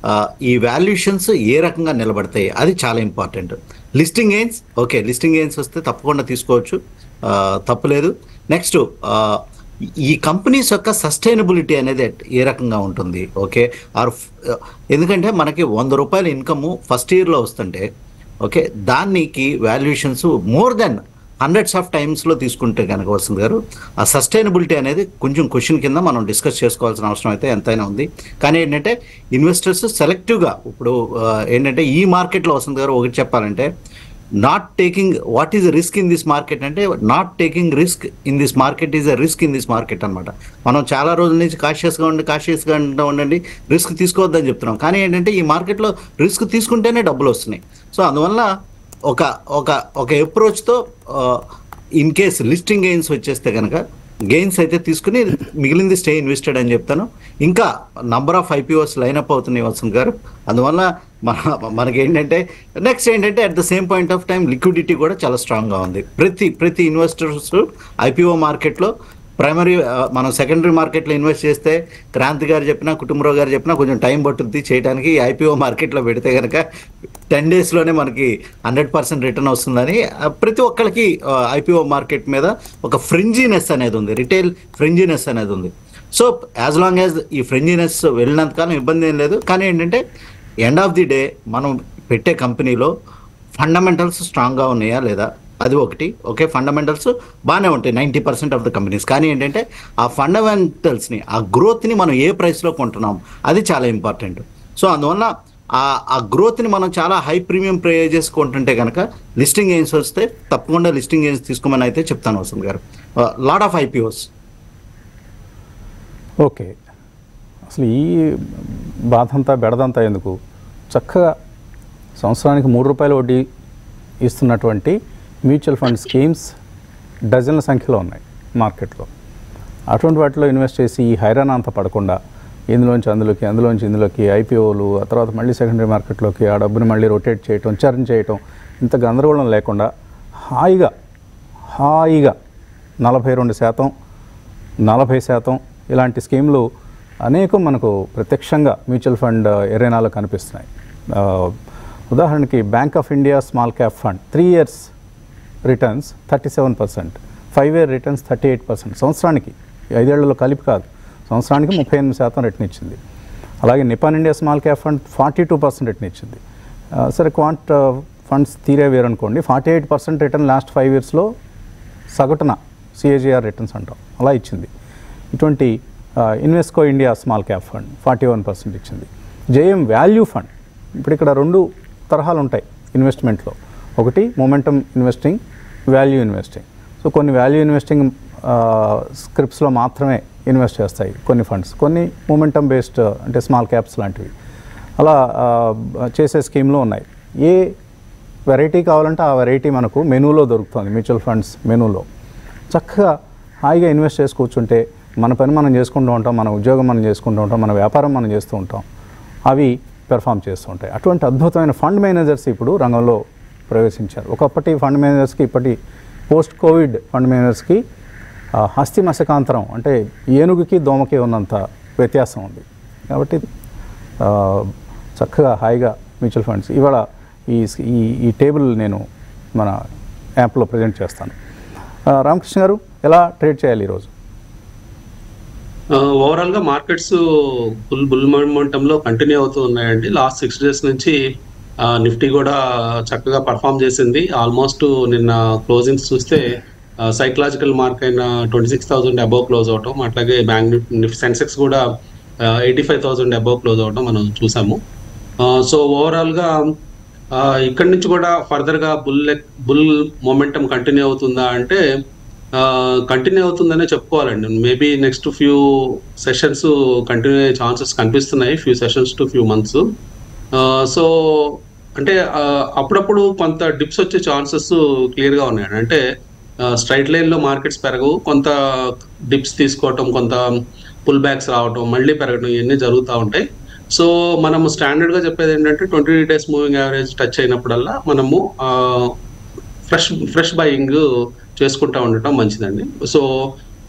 ఆ, ఈ వాల్యుయేషన్స్ ఏ రకంగా నిలబడతాయి అది చాలా important listing gains okay listing gains వస్తే తప్పకుండా తీసుకోవచ్చు ఆ, తప్పులేదు నెక్స్ట్ ఈ కంపెనీస్ యొక్క సస్టైనబిలిటీ అనేది ఎట్- ఏ రకంగా ఉంటుంది ఓకే ఆర్ ఎందుకంటే మనకి వంద రూపాయల ఇన్కమ్ ఫస్ట్ ఇయర్లో వస్తుంటే ఓకే దానికి valuations more than hundreds of టైమ్స్లో తీసుకుంటే కనుక వస్తుంది గారు ఆ సస్టైనబిలిటీ అనేది కొంచెం క్వశ్చన్ కింద మనం డిస్కస్ చేసుకోవాల్సిన అవసరం అయితే ఎంతైనా ఉంది కానీ ఏంటంటే ఇన్వెస్టర్స్ సెలెక్టివ్గా ఇప్పుడు ఆ, ఏంటంటే ఈ మార్కెట్లో వస్తుంది గారు ఒకటి చెప్పాలంటే not taking what is risk in this market అంటే not taking risk in this market is a risk in this market అనమాట మనం చాలా రోజుల నుంచి కాషియస్గా ఉండి కాషియస్గా ఉండండి రిస్క్ తీసుకోవద్దని చెప్తున్నాం కానీ ఏంటంటే ఈ మార్కెట్లో రిస్క్ తీసుకుంటేనే డబ్బులు వస్తున్నాయి సో అందువల్ల ఒక ఒక ఒక అప్రోచ్తో ఇన్ కేస్ లిస్టింగ్ గెయిన్స్ వచ్చేస్తే కనుక గెయిన్స్ అయితే తీసుకుని మిగిలింది స్టే ఇన్వెస్టెడ్ అని చెప్తాను ఇంకా నంబర్ ఆఫ్ ఐపీఓస్ లైనప్ అవుతున్నాయి వసంత్ గారు అందువల్ల మన మనకి ఏంటంటే నెక్స్ట్ ఏంటంటే at the same point of time liquidity కూడా చాలా స్ట్రాంగ్గా ఉంది ప్రతి ప్రతి ఇన్వెస్టర్స్ ఐపీఓ మార్కెట్లో ప్రైమరీ మనం సెకండరీ మార్కెట్లో ఇన్వెస్ట్ చేస్తే క్రాంతి గారు చెప్పినా కుటుంబరావు గారు చెప్పినా కొంచెం టైం పట్టుద్ది చేయడానికి ఐపీఓ మార్కెట్లో పెడితే కనుక టెన్ డేస్లోనే మనకి హండ్రెడ్ పర్సెంట్ రిటర్న్ వస్తుందని ఆ, ప్రతి ఒక్కరికి ఐపీఓ మార్కెట్ మీద ఒక ఫ్రింజీనెస్ అనేది ఉంది రిటైల్ ఫ్రింజీనెస్ అనేది ఉంది సో యాజ్ లాంగ్ యాజ్ ఈ ఫ్రెంజినెస్ వెళ్ళినంతకాలం ఇబ్బంది ఏం లేదు కానీ ఏంటంటే ఎండ్ ఆఫ్ ది డే మనం పెట్టే కంపెనీలో ఫండమెంటల్స్ స్ట్రాంగ్గా ఉన్నాయా లేదా అది ఒకటి ఓకే ఫండమెంటల్స్ బాగానే ఉంటాయి ninety percent of the companies కానీ ఏంటంటే ఆ ఫండమెంటల్స్ని ఆ గ్రోత్ని మనం ఏ ప్రైస్లో కొంటున్నాం అది చాలా ఇంపార్టెంట్ సో అందువల్ల ఆ ఆ గ్రోత్ని మనం చాలా హై ప్రీమియం పే చేసుకుంటుంటే కనుక లిస్టింగ్ గెయిన్స్ వస్తే తప్పకుండా లిస్టింగ్ గెయిన్స్ తీసుకోమని అయితే చెప్తాను వసంత్ గారు లాట్ ఆఫ్ ఐపీఓస్ ఓకే అసలు ఈ బాధ అంతా బెడదంతా ఎందుకు చక్కగా సంవత్సరానికి మూడు రూపాయల వడ్డీ ఇస్తున్నటువంటి మ్యూచువల్ ఫండ్ స్కీమ్స్ డజన్ల సంఖ్యలో ఉన్నాయి మార్కెట్లో అటువంటి వాటిలో ఇన్వెస్ట్ చేసి ఈ హైరాణ అంతా పడకుండా ఇందులోంచి అందులోకి అందులోంచి ఇందులోకి ఐపీఓలు ఆ తర్వాత మళ్ళీ సెకండరీ మార్కెట్లోకి ఆ డబ్బుని మళ్ళీ రొటేట్ చేయటం చర్న్ చేయటం ఇంత గందరగోళం లేకుండా హాయిగా హాయిగా నలభై రెండు శాతం నలభై శాతం ఇలాంటి స్కీమ్లు అనేకం మనకు ప్రత్యక్షంగా మ్యూచువల్ ఫండ్ ఎరేనాలో కనిపిస్తున్నాయి ఆ, ఉదాహరణకి bank of India small cap fund three years returns thirty seven percent five year returns thirty eight percent సంవత్సరానికి ఈ ఐదేళ్లలో కలిపి కాదు సంవత్సరానికి ముప్పై ఎనిమిది శాతం రిటర్న్ ఇచ్చింది అలాగే Nippon India small cap fund forty two percent return ఇచ్చింది ఆ, సరే క్వాంట్ ఫండ్స్ తీరే వేరు అనుకోండి forty eight percent return last five ఇయర్స్లో సగటున సిఏజిఆర్ రిటర్న్స్ అంటాం అలా ఇచ్చింది ఇటువంటి Invesco India small cap fund forty one percent ఇచ్చింది జేఎం వాల్యూ ఫండ్ ఇప్పుడు ఇక్కడ రెండు తరహాలు ఉంటాయి ఇన్వెస్ట్మెంట్లో ఒకటి momentum investing value investing so కొన్ని వాల్యూ ఇన్వెస్టింగ్ స్క్రిప్ట్స్లో మాత్రమే ఇన్వెస్ట్ చేస్తాయి కొన్ని ఫండ్స్ కొన్ని మొమెంటమ్ బేస్డ్ అంటే స్మాల్ క్యాప్స్ లాంటివి అలా ఆ, చేసే స్కీమ్లో ఉన్నాయి ఏ వెరైటీ కావాలంటే ఆ వెరైటీ మనకు మెనూలో దొరుకుతుంది మ్యూచువల్ ఫండ్స్ మెనూలో చక్కగా హాయిగా ఇన్వెస్ట్ చేసి కూర్చుంటే మన పని మనం చేసుకుంటూ ఉంటాం మన ఉద్యోగం మనం చేసుకుంటూ ఉంటాం మన వ్యాపారం మనం చేస్తూ ఉంటాం అవి పెర్ఫామ్ చేస్తూ ఉంటాయి అటువంటి అద్భుతమైన ఫండ్ మేనేజర్స్ ఇప్పుడు రంగంలో ప్రవేశించారు ఒకప్పటి ఫండ్ మేనేజర్స్కి ఇప్పటి పోస్ట్ కోవిడ్ ఫండ్ మేనేజర్స్కి ఆ, హస్తి మశకాంతరం అంటే ఏనుగుకి దోమకి ఉన్నంత వ్యత్యాసం ఉంది కాబట్టి ఆ, చక్కగా హాయిగా మ్యూచువల్ ఫండ్స్ ఇవాళ ఈ ఈ ఈ టేబుల్ నేను మన యాప్లో ప్రజెంట్ చేస్తాను ఆ, రామకృష్ణ గారు ఎలా ట్రేడ్ చేయాలి ఈరోజు ఓవరాల్ గా మార్కెట్స్ ఫుల్ బుల్ మొమెంటం లో కంటిన్యూ అవుతూ ఉన్నాయండి లాస్ట్ సిక్స్ డేస్ నుంచి నిఫ్టీ కూడా చక్కగా పర్ఫామ్ చేసింది ఆల్మోస్ట్ నిన్న క్లోజింగ్స్ చూస్తే సైకలాజికల్ మార్క్ అయిన twenty six thousand above close అవటం అట్లాగే బ్యాంక్ నిఫ్టీ సెన్సెక్స్ కూడా eighty five thousand above close అవటం మనం చూసాము సో ఓవరాల్ గా ఆ, ఇక్కడి నుంచి కూడా ఫర్దర్ గా బుల్ బుల్ మొమెంటం కంటిన్యూ అవుతుందా అంటే కంటిన్యూ అవుతుందనే చెప్పుకోవాలండి maybe next few sessions continue అయ్యే ఛాన్సెస్ కనిపిస్తున్నాయి few sessions to few months so అంటే ఆ, అప్పుడప్పుడు కొంత డిప్స్ వచ్చే ఛాన్సెస్ క్లియర్ గా ఉన్నాయండి అంటే స్ట్రైట్ లైన్ లో మార్కెట్స్ పెరగవు కొంత డిప్స్ తీసుకోవటం కొంత పుల్ బ్యాక్స్ రావటం మళ్ళీ పెరగడం ఇవన్నీ జరుగుతూ ఉంటాయి సో మనము స్టాండర్డ్ గా చెప్పేది ఏంటంటే twenty days moving average touch అయినప్పుడల్లా మనము ఫ్రెష్ ఫ్రెష్ బయింగ్ చేసుకుంటా ఉండటం మంచిదండి సో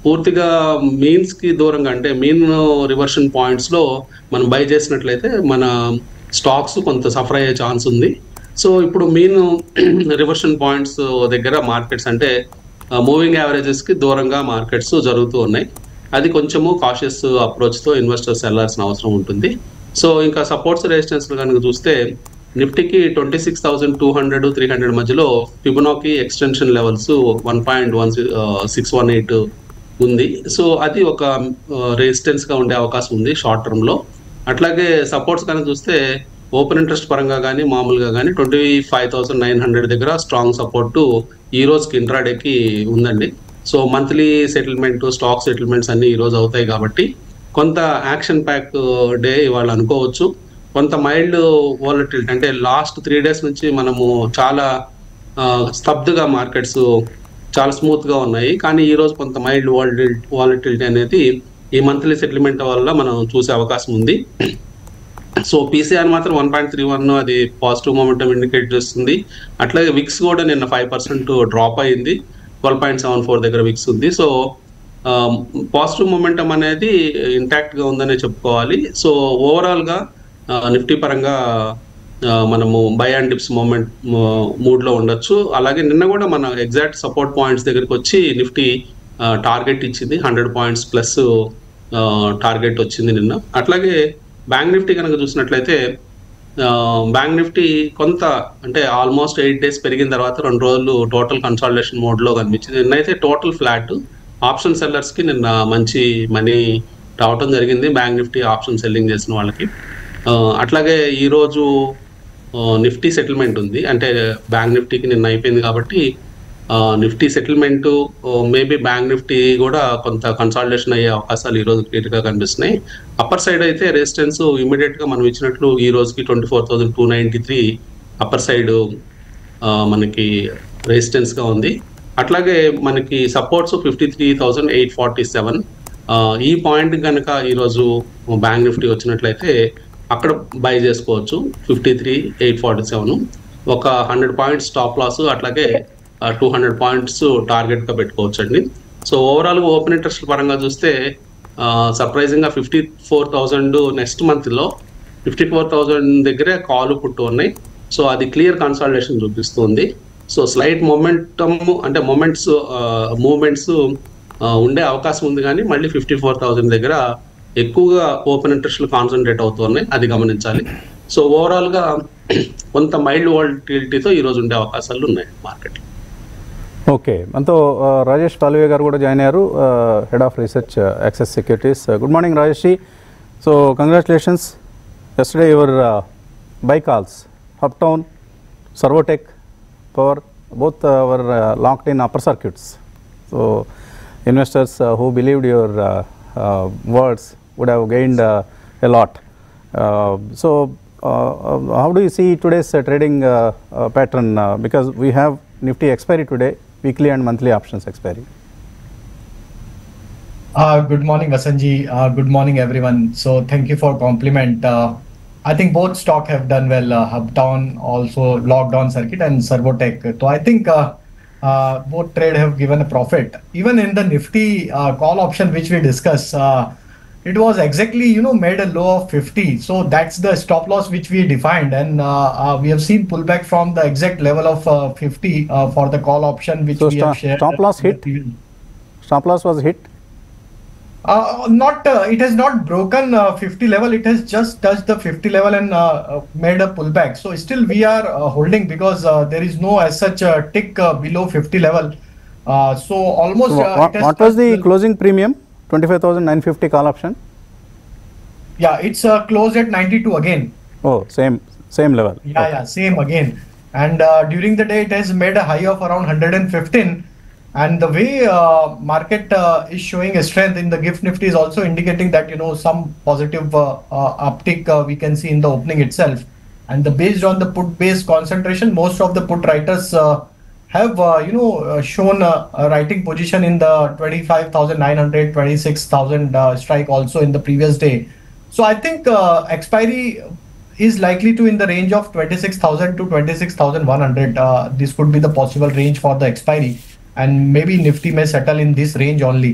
పూర్తిగా మీన్స్ కి దూరంగా అంటే మీన్ రివర్షన్ పాయింట్స్ లో మనం బై చేసినట్లయితే మన స్టాక్స్ కొంత సఫర్ అయ్యే ఛాన్స్ ఉంది సో ఇప్పుడు మీన్ రివర్షన్ పాయింట్స్ దగ్గర మార్కెట్స్ అంటే మూవింగ్ యావరేజెస్ కి దూరంగా మార్కెట్స్ జరుగుతూ ఉన్నాయి అది కొంచెము కాషియస్ అప్రోచ్ తో ఇన్వెస్టర్స్ వెళ్ళాల్సిన అవసరం ఉంటుంది సో ఇంకా సపోర్ట్స్ రెసిస్టెన్స్ కనుక చూస్తే నిఫ్టీకి twenty six thousand two hundred three hundred మధ్యలో Fibonacci extension levels one point one six one eight ఉంది సో అది ఒక రెసిస్టెన్స్ గా ఉండే అవకాశం ఉంది షార్ట్ టర్మ్ లో అట్లాగే సపోర్ట్స్ కనుక చూస్తే ఓపెన్ ఇంట్రెస్ట్ పరంగా కానీ మామూలుగా కానీ twenty five thousand nine hundred దగ్గర స్ట్రాంగ్ సపోర్ట్ ఈ రోజుకి ఇంట్రాడేకి ఉందండి so monthly settlement stock settlements అన్ని ఈ రోజు అవుతాయి కాబట్టి కొంత యాక్షన్ ప్యాక్ డే ఇవాళ అనుకోవచ్చు కొంత మైల్డ్ వాలటిలిటీ అంటే లాస్ట్ త్రీ డేస్ నుంచి మనము చాలా ఆ, స్తబ్దుగా మార్కెట్స్ చాలా స్మూత్ గా ఉన్నాయి కానీ ఈ రోజు కొంత మైల్డ్ వాలటిలిటీ అనేది ఈ మంత్లీ సెటిల్మెంట్ వల్ల మనం చూసే అవకాశం ఉంది సో పీసీఆర్ మాత్రం వన్ పాయింట్ త్రీ వన్ అది పాజిటివ్ మూమెంటం ఇండికేట్ చేస్తుంది అట్లాగే విక్స్ కూడా నిన్న ఫైవ్ పర్సెంట్ డ్రాప్ అయింది ట్వెల్వ్ పాయింట్ సెవెన్ ఫోర్ దగ్గర విక్స్ ఉంది సో పాజిటివ్ మూమెంటం అనేది ఇంటాక్ట్ గా ఉందనే చెప్పుకోవాలి సో ఓవరాల్ గా నిఫ్టీ పరంగా ఆ, మనము buy and dips moment mood లో ఉండొచ్చు అలాగే నిన్న కూడా మన ఎగ్జాక్ట్ సపోర్ట్ పాయింట్స్ దగ్గరికి వచ్చి నిఫ్టీ టార్గెట్ ఇచ్చింది హండ్రెడ్ పాయింట్స్ ప్లస్ టార్గెట్ వచ్చింది నిన్న అట్లాగే బ్యాంక్ నిఫ్టీ కనుక చూసినట్లయితే బ్యాంక్ నిఫ్టీ కొంత అంటే ఆల్మోస్ట్ ఎయిట్ డేస్ పెరిగిన తర్వాత రెండు రోజులు టోటల్ కన్సాలిడేషన్ మోడ్ లో కనిపించింది నిన్నైతే టోటల్ ఫ్లాట్ ఆప్షన్ సెల్లర్స్ కి నిన్న మంచి మనీ రావటం జరిగింది బ్యాంక్ నిఫ్టీ ఆప్షన్ సెల్లింగ్ చేసిన వాళ్ళకి ఆ, అట్లాగే ఈ రోజు నిఫ్టీ సెటిల్మెంట్ ఉంది అంటే బ్యాంక్ నిఫ్టీకి నిన్న అయిపోయింది కాబట్టి ఆ, Nifty settlement maybe bank Nifty కూడా కొంత కన్సాలిడేషన్ అయ్యే అవకాశాలు ఈ రోజు క్లియర్ గా కనిపిస్తున్నాయి అప్పర్ సైడ్ అయితే రెసిస్టెన్స్ ఇమీడియట్ గా మనం ఇచ్చినట్లు ఈ రోజుకి twenty four thousand two ninety three upper side మనకి రెసిస్టెన్స్ గా ఉంది అట్లాగే మనకి supports fifty three thousand eight forty seven ఈ పాయింట్ కనుక ఈరోజు బ్యాంక్ నిఫ్టీ వచ్చినట్లయితే అక్కడ బై చేసుకోవచ్చు fifty three eight forty seven ఒక హండ్రెడ్ పాయింట్స్ స్టాప్ లాస్ అట్లాగే టూ హండ్రెడ్ పాయింట్స్ టార్గెట్ గా పెట్టుకోవచ్చు అండి సో ఓవరాల్ గా ఓపెన్ ఇంట్రెస్ట్ పరంగా చూస్తే సర్ప్రైజింగ్ గా fifty four thousand next month లో ఫిఫ్టీ ఫోర్ థౌజండ్ దగ్గరే కాలు పుట్టు ఉన్నాయి సో అది క్లియర్ కన్సాలిడేషన్ చూపిస్తుంది సో స్లైట్ మొమెంటమ్ అంటే మొమెంట్స్ మూమెంట్స్ ఉండే అవకాశం ఉంది కానీ మళ్ళీ ఫిఫ్టీ ఫోర్ థౌజండ్ దగ్గర ఎక్కువగా ఓపెన్ ఇంట్రెస్ట్లు కాన్సన్ట్రేట్ అవుతున్నాయి అది గమనించాలి సో ఓవరాల్ గా కొంత మైల్డ్ వాలిటిలిటీతో ఈ రోజు ఉండే అవకాశాలు ఉన్నాయి మార్కెట్ ఓకే మనతో ఆ, రాజేష్ పాల్వే గారు కూడా జాయిన్ అయ్యారు head of research Axis Securities good morning Rajesh ji so congratulations yesterday your buy calls hup town Servotech power both our locked in upper circuits so investors who believed your words would have gained a lot so how do you see today's uh, trading uh, uh, pattern? Uh, because we have Nifty expiry today, weekly and monthly options expiry. Uh, good morning, Vasanji. Uh, good morning, everyone. So thank you for compliment. Uh, I think both stock have done well. Uh, Hubdown also locked on circuit and Servotech. So I think uh, uh, both trade have given a profit. Even in the Nifty uh, call option which we discussed, uh, it was exactly you know made a low of 50. So that's the stop loss which we defined, and uh, uh, we have seen pullback from the exact level of uh, 50 uh, for the call option which So we sta- have shared. stop loss in the hit? previous- Stop loss was hit. Uh, not uh, it has not broken uh, 50 level. It has just touched the 50 level and uh, uh, made a pullback. So still we are uh, holding because uh, there is no as such uh, tick uh, below 50 level. Uh, so almost. So uh, wha- it has what was touched the closing premium? 25,950 call option. Yeah, it's uh, closed at 92 again. Oh, same same level. Yeah, yeah, same again. And uh, during the day, it has made a high of around 115. And the way uh, market uh, is showing a strength in the gift nifty is also indicating that you know some positive uh, uh, uptick uh, we can see in the opening itself. And the based on the put based concentration, most of the put writers uh, have uh, you know uh, shown a, a writing position in the 25,900, 26,000 uh, strike also in the previous day. So I think uh, expiry is likely to in the range of 26,000 to 26,100. Uh, this could be the possible range for the expiry, and maybe Nifty may settle in this range only.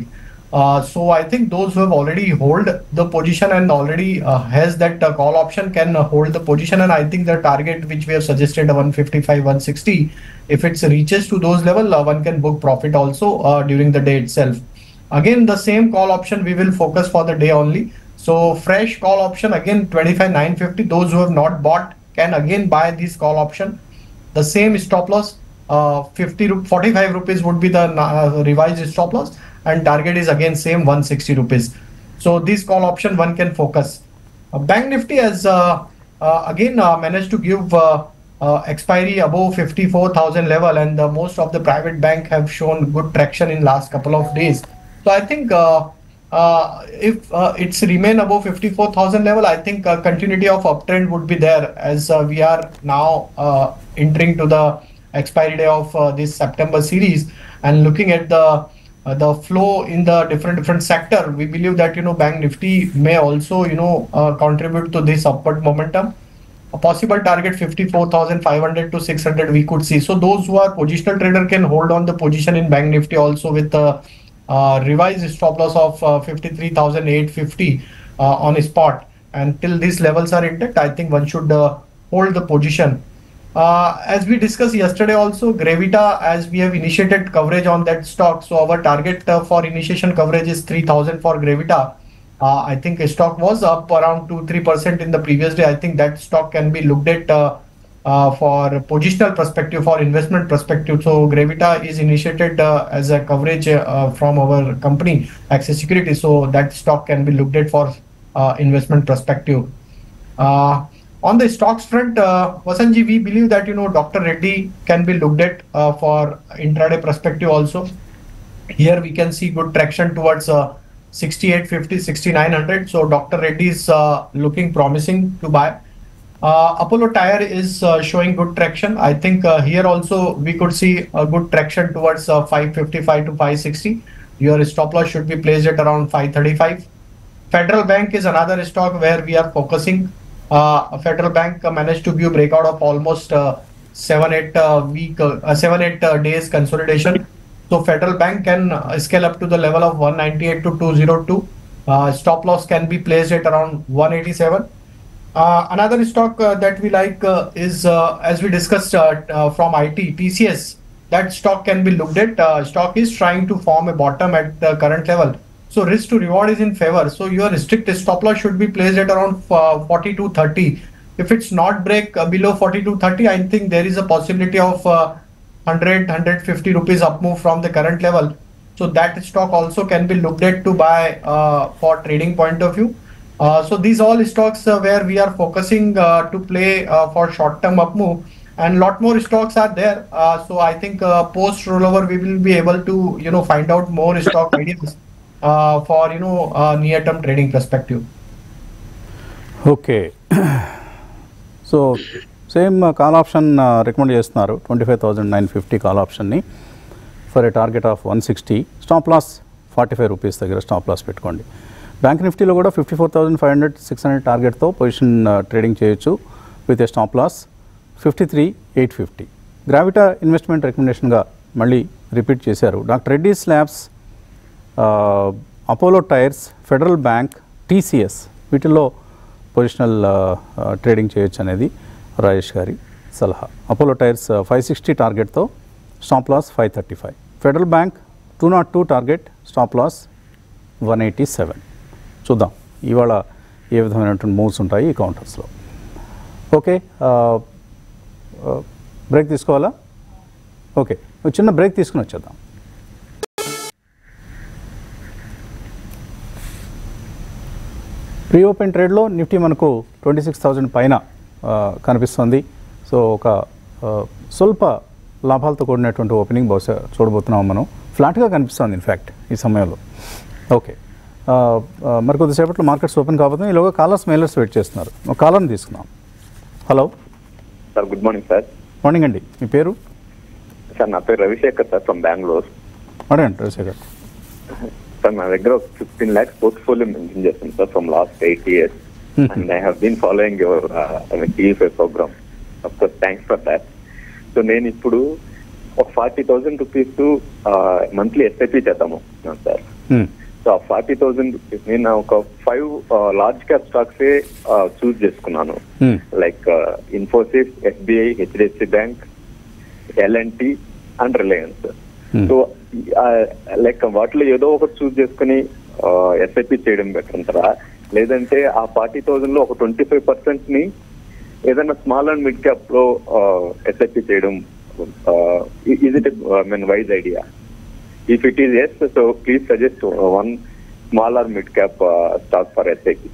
Uh, so I think those who have already hold the position and already uh, has that uh, call option can uh, hold the position. And I think the target which we have suggested, uh, 155, 160, if it reaches to those level, uh, one can book profit also uh, during the day itself. Again, the same call option we will focus for the day only. So fresh call option again 25 950. Those who have not bought can again buy this call option. The same stop loss, uh, 50 ru- 45 rupees would be the uh, revised stop loss, and target is again same 160 rupees. So this call option one can focus. Uh, Bank Nifty has uh, uh, again uh, managed to give uh, uh, expiry above 54,000 level, and uh, most of the private bank have shown good traction in last couple of days. So I think uh, uh, if uh, it's remain above 54,000 level, I think uh, continuity of uptrend would be there as uh, we are now uh, entering to the expiry day of uh, this September series and looking at the uh, the flow in the different different sector. We believe that you know Bank Nifty may also you know uh, contribute to this upward momentum. A possible target 54,500 to 600 we could see. So those who are positional trader can hold on the position in Bank Nifty also with the uh, revised stop loss of uh, 53,850 uh, on a spot. And till these levels are intact, I think one should uh, hold the position. Uh, as we discussed yesterday also, Gravita, as we have initiated coverage on that stock, so our target uh, for initiation coverage is 3000 for Gravita. Uh, I think a stock was up around 2-3% in the previous day. I think that stock can be looked at uh, uh, for positional perspective, for investment perspective. So Gravita is initiated uh, as a coverage uh, from our company, Access Security. So that stock can be looked at for uh, investment perspective. Uh, on the stocks front, uh, Vasanji, we believe that you know Dr. Reddy can be looked at uh, for intraday perspective also. Here we can see good traction towards uh, 6850, 6900. So Dr. Reddy is uh, looking promising to buy. Uh, Apollo Tire is uh, showing good traction. I think uh, here also we could see a good traction towards uh, 555 to 560. Your stop loss should be placed at around 535. Federal Bank is another stock where we are focusing. Uh, Federal Bank uh, managed to view breakout of almost uh, seven eight uh, week uh, uh, seven eight uh, days consolidation. So Federal Bank can uh, scale up to the level of 198 to 202. Uh, stop loss can be placed at around 187. Uh, another stock uh, that we like uh, is, uh, as we discussed uh, uh, from IT, TCS. That stock can be looked at. Uh, stock is trying to form a bottom at the current level. So risk to reward is in favor. So your strict stop loss should be placed at around uh, 42.30. If it's not break uh, below 42.30, I think there is a possibility of uh, 100, 150 rupees up move from the current level. So that stock also can be looked at to buy uh, for trading point of view. Uh, so these all stocks uh, where we are focusing uh, to play uh, for short term up move and lot more stocks are there. Uh, so I think uh, post rollover we will be able to you know find out more stock ideas uh, for you know uh, near term trading perspective. Okay so same call option recommend చేస్తున్నారు twenty five thousand nine fifty call ఆప్షన్ని for a target of one sixty stop loss forty five rupees దగ్గర stop loss పెట్టుకోండి bank నిఫ్టీలో కూడా fifty four thousand five hundred six hundred టార్గెట్తో position trading చేయొచ్చు with a stop loss fifty three eight fifty Gravita investment రికమెండేషన్గా మళ్ళీ repeat చేశారు doctor Reddy's labs Apollo tyres federal bank TCS వీటిల్లో పొజిషనల్ ట్రేడింగ్ చేయొచ్చు అనేది రాజేష్ గారి సలహా అపోలో టైర్స్ ఫైవ్ సిక్స్టీ టార్గెట్తో stop loss five thirty five federal bank two not two target stop loss one eighty seven చూద్దాం ఇవాళ ఏ విధమైనటువంటి మూవ్స్ ఉంటాయి ఈ కౌంటర్స్లో ఓకే బ్రేక్ తీసుకోవాలా ఓకే ఒక చిన్న బ్రేక్ తీసుకుని వచ్చేద్దాం ప్రీ ఓపెన్ ట్రేడ్లో నిఫ్టీ మనకు ట్వంటీ సిక్స్ థౌజండ్ పైన ఆ, కనిపిస్తుంది సో ఒక ఆ, స్వల్ప లాభాలతో కూడినటువంటి ఓపెనింగ్ బహుశా చూడబోతున్నాం మనం ఫ్లాట్గా కనిపిస్తుంది ఇన్ఫ్యాక్ట్ ఈ సమయంలో ఓకే ఆ, ఆ, మరి కొద్దిసేపట్లో మార్కెట్స్ ఓపెన్ కాబోతున్నాయి ఈలోగా కాలర్స్ మెయిలర్స్ వెయిట్ చేస్తున్నారు ఒక కాలర్ని తీసుకున్నాం hello sir good morning sir morning అండి మీ పేరు సార్ నా పేరు రవిశేఖర్ సార్ ఫ్రమ్ బెంగళూరు అడగండి రవిశేఖర్ సార్ నా దగ్గర ఒక ఫిఫ్టీన్ ల్యాక్స్ పోర్ట్ఫోలియో మెయింటైన్ చేస్తాను sir from last eight years Mhm. And I have been following your TFI program of course thanks for that so నేను ఇప్పుడు ఒక forty thousand rupees monthly SIP చేద్దాము sir so ఆ forty thousand నేను ఒక five large cap stocks choose చేసుకున్నాను Hmm. Like Infosys SBI HDFC bank L&T and Reliance Hmm. So like వాటిలో ఏదో ఒకటి చూస్ చేసుకుని ఎస్ఐపి చేయడం బెటర్ అంటారా లేదంటే ఆ ఫార్టీ థౌసండ్ లో ఒక ట్వంటీ ఫైవ్ పర్సెంట్ ని ఏదైనా స్మాల్ అండ్ మిడ్ క్యాప్ లో ఎస్ఐపి చేయడం is it mean wise idea if it is yes so please suggest one small or mid cap stock for SIP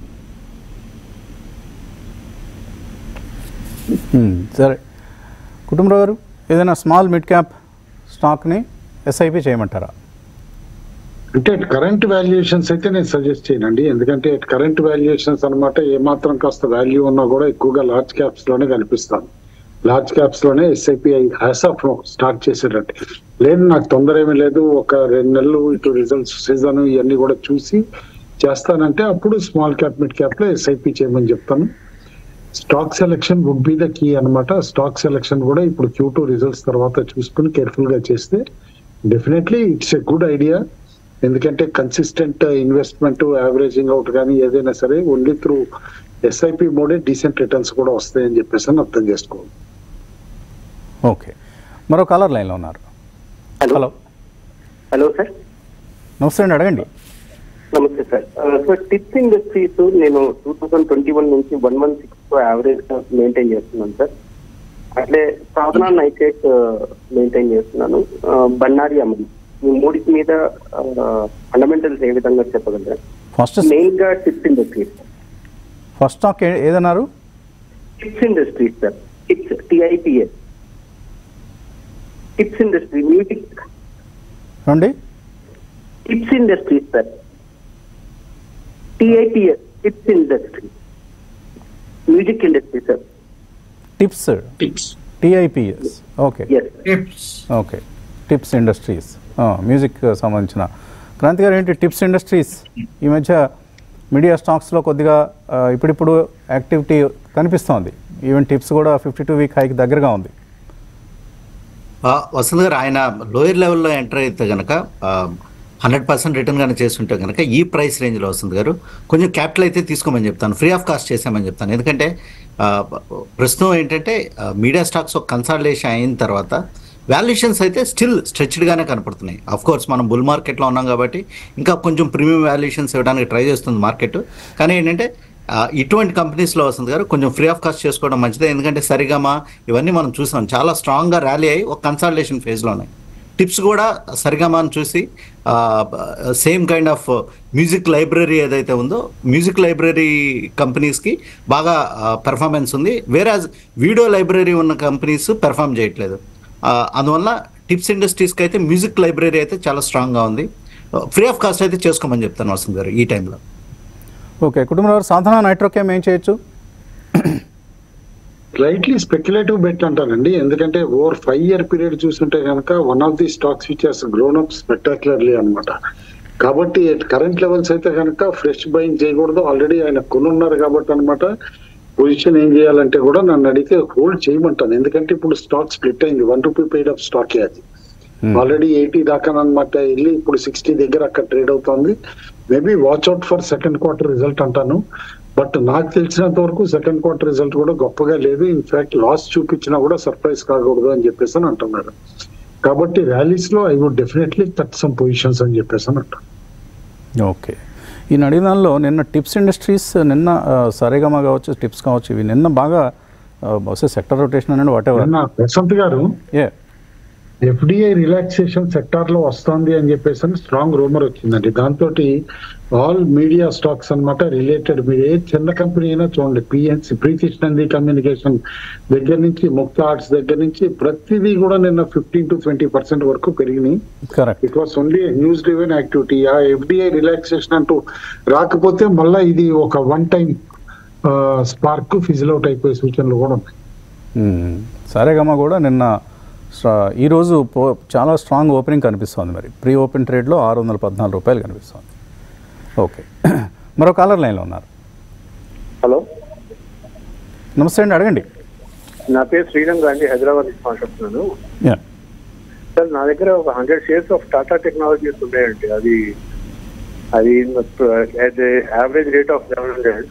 Hmm. సరే కుటుంబరావు గారు ఏదైనా small mid cap స్టాక్ని SIP చేయమంటారా అంటే కరెంట్ వాల్యుయేషన్స్ అయితే నేను సజెస్ట్ చేయనండి ఎందుకంటే కరెంట్ వాల్యుయేషన్స్ అన్నమాట ఏమాత్రం కాస్త వాల్యూ ఉన్నా కూడా ఎక్కువగా లార్జ్ క్యాప్స్ లోనే కనిపిస్తాను లార్జ్ క్యాప్స్ లోనే ఎస్ఐపి హ్యాస్ ఆఫ్ స్టార్ట్ చేసేటట్టు లేదు నాకు తొందర ఏమీ లేదు ఒక రెండు నెలలు ఇటు రిజల్ట్స్ సీజన్ ఇవన్నీ కూడా చూసి చేస్తానంటే అప్పుడు స్మాల్ క్యాప్ మిడ్ క్యాప్ లో ఎస్ఐపి చేయమని చెప్తాను stock selection would be the key అనమాట స్టాక్ సెలెక్షన్ కూడా ఇప్పుడు క్యూ టూ రిజల్ట్స్ తర్వాత చూసుకుని కేర్ఫుల్ గా చేస్తే definitely it's a good idea ఎందుకంటే కన్సిస్టెంట్ ఇన్వెస్ట్మెంట్ యావరేజింగ్ అవుట్ కానీ ఏదైనా సరే ఓన్లీ త్రూ ఎస్ఐపి మోడే డీసెంట్ రిటర్న్స్ కూడా వస్తాయని చెప్పేసి అని అర్థం చేసుకోవాలి ఓకే మరో కాలర్ లైన్లో ఉన్నారు హలో హలో హలో సార్ నమస్తే అండి అడగండి నమస్తే సార్ సార్ టిప్స్ ఇండస్ట్రీస్ నేను టూ థౌసండ్ ట్వంటీ వన్ నుంచి one one six average maintain చేస్తున్నాను సార్ అట్లే సాధనా నైట్రేట్ మెయింటైన్ చేస్తున్నాను ఆ, బన్నారి అమలు ఈ మూడిటి మీద ఫండమెంటల్స్ ఏ విధంగా చెప్పగలరా ఫస్ట్ మెయిన్ గా టిప్స్ ఇండస్ట్రీస్ ఫస్ట్ స్టాక్ ఏ- ఏదన్నారు Tips Industries sir Tips TIPS Tips industry music ఏమండి Tips Industries sir TIPS Tips industry music industry sir Tips Tips TIPS okay yes Tips okay Tips Industries music సంబంధించిన క్రాంతి గారు ఏంటి tips industries ఈ మధ్య media స్టాక్స్లో కొద్దిగా ఆ, ఇప్పుడిప్పుడు యాక్టివిటీ కనిపిస్తోంది ఈవెన్ టిప్స్ కూడా ఫిఫ్టీ టూ వీక్ హైక్ దగ్గరగా ఉంది ఆ, వసంత్ గారు ఆయన లోయర్ లెవెల్లో ఎంటర్ అయితే కనుక హండ్రెడ్ పర్సెంట్ రిటర్న్ కానీ చేస్తుంటే కనుక ఈ ప్రైస్ రేంజ్లో వస్తుంది గారు కొంచెం క్యాపిటల్ అయితే తీసుకోమని చెప్తాను ఫ్రీ ఆఫ్ కాస్ట్ చేసామని చెప్తాను ఎందుకంటే ఆ, ప్రస్తుతం ఏంటంటే మీడియా స్టాక్స్ ఒక కన్సాలిడేషన్ అయిన తర్వాత వాల్యుయేషన్స్ అయితే స్టిల్ స్ట్రెచ్డ్గానే కనపడుతున్నాయి అఫ్ కోర్స్ మనం బుల్ మార్కెట్లో ఉన్నాం కాబట్టి ఇంకా కొంచెం ప్రీమియం వాల్యుయేషన్స్ ఇవ్వడానికి ట్రై చేస్తుంది మార్కెట్ కానీ ఏంటంటే ఆ, ఇటువంటి కంపెనీస్లో వస్తుంది గారు కొంచెం ఫ్రీ ఆఫ్ కాస్ట్ చేసుకోవడం మంచిదే ఎందుకంటే సరిగమా ఇవన్నీ మనం చూసాం చాలా స్ట్రాంగ్గా ర్యాలీ అయ్యి ఒక కన్సల్టేషన్ ఫేజ్లో ఉన్నాయి టిప్స్ కూడా సరిగమాని చూసి same kind of music library ఏదైతే ఉందో మ్యూజిక్ లైబ్రరీ కంపెనీస్కి బాగా పెర్ఫార్మెన్స్ ఉంది వేరాజ్ వీడియో లైబ్రరీ ఉన్న కంపెనీస్ పెర్ఫామ్ చేయట్లేదు ఆ, అందువల్ల టిప్స్ ఇండస్ట్రీస్కి అయితే మ్యూజిక్ లైబ్రరీ అయితే చాలా స్ట్రాంగ్గా ఉంది ఫ్రీ ఆఫ్ కాస్ట్ అయితే చేసుకోమని చెప్తాను వస్తుంది గారు ఈ టైంలో ఓకే కుటుంబంలో సాధన నైట్రోకేమ్ ఏం చేయొచ్చు స్లైట్లీ స్పెక్యులేటివ్ బెట్ అంటానండి ఎందుకంటే ఓవర్ ఫైవ్ ఇయర్ పీరియడ్ చూస్తుంటే కనుక one of the stocks which has grown up spectacularly అనమాట కాబట్టి కరెంట్ లెవెల్స్ అయితే కనుక ఫ్రెష్ బయింగ్ చేయకూడదు ఆల్రెడీ ఆయన కొనున్నారు కాబట్టి అనమాట పొజిషన్ ఏం చేయాలంటే కూడా నన్ను అడిగితే హోల్డ్ చేయమంటాను ఎందుకంటే ఇప్పుడు స్టాక్ స్ప్లిట్ అయింది one rupee paid off stock అది ఆల్రెడీ ఎయిటీ దాకా అనమాట వెళ్ళి ఇప్పుడు సిక్స్టీ దగ్గర అక్కడ ట్రేడ్ అవుతోంది maybe watch out for second quarter result అంటాను బట్ నాకు తెలిసినంత వరకు సెకండ్ క్వార్టర్ రిజల్ట్ కూడా గొప్పగా లేదు ఇన్ఫాక్ట్ లాస్ చూపించినా కూడా సర్ప్రైజ్ కాకూడదు అని చెప్పేసి అని అంటున్నారు కాబట్టి ర్యాలీస్ లో I would definitely cut some positions అని చెప్పేసి అని అంటాను ఓకే ఈ నడిదానిలో నిన్న టిప్స్ ఇండస్ట్రీస్ నిన్న ఆ, సరేగమా కావచ్చు టిప్స్ కావచ్చు ఇవి నిన్న బాగా ఆ, బహుశా సెక్టర్ రొటేషన్ అనేది వాట్ ఎవర్ నిన్న వసంత్ గారు ఏ ఎఫ్డిఐ రిలాక్సేషన్ సెక్టార్ లో వస్తుంది అని చెప్పేసి అని స్ట్రాంగ్ రూమర్ వచ్చిందండి దాంతో ఆల్ మీడియా స్టాక్స్ అన్నమాట రిలేటెడ్ మీరు ఏ చిన్న కంపెనీ అయినా చూడండి పిఎన్సి ప్రీతిష్ నంది కమ్యూనికేషన్ దగ్గర నుంచి ముక్తా ఆర్ట్స్ దగ్గర నుంచి ప్రతిదీ కూడా నిన్న ఫిఫ్టీన్ టు ట్వంటీ పర్సెంట్ వరకు పెరిగినాయి correct it was only news driven activity ఆ ఎఫ్డిఐ రిలాక్సేషన్ అంటూ రాకపోతే మళ్ళా ఇది ఒక one time spark fizzle out అయిపోయే సూచనలు కూడా ఉన్నాయి మ్మ్. సరేగమా కూడా నిన్న స్ట్రా- ఈరోజు పో చాలా స్ట్రాంగ్ ఓపెనింగ్ కనిపిస్తోంది మరి ప్రీ ఓపెన్ ట్రేడ్లో ఆరు వందల పద్నాలుగు రూపాయలు కనిపిస్తోంది ఓకే మరో కాలర్ లైన్లో ఉన్నారు హలో నమస్తే అండి అడగండి నా పేరు శ్రీరంగ్ గాంధీ హైదరాబాద్ నుంచి మాట్లాడుతున్నాను యా సార్ నా దగ్గర ఒక hundred shares of Tata technologies ఉన్నాయండి అది అది at the average rate of seven hundred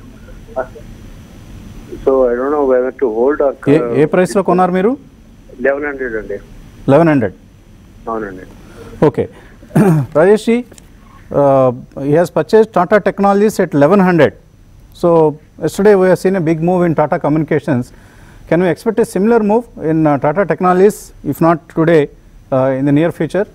so I don't know whether to hold ఏ ఏ ప్రైస్లో కొన్నారు మీరు లెవెన్ హండ్రెడ్ అండి లెవెన్ హండ్రెడ్ అవునండి okay Rajesh ji he has purchased Tata Technologies at 1100. So yesterday we have seen a big move in Tata Communications. Can we expect a similar move in uh, Tata Technologies, if not today, uh, in the near future?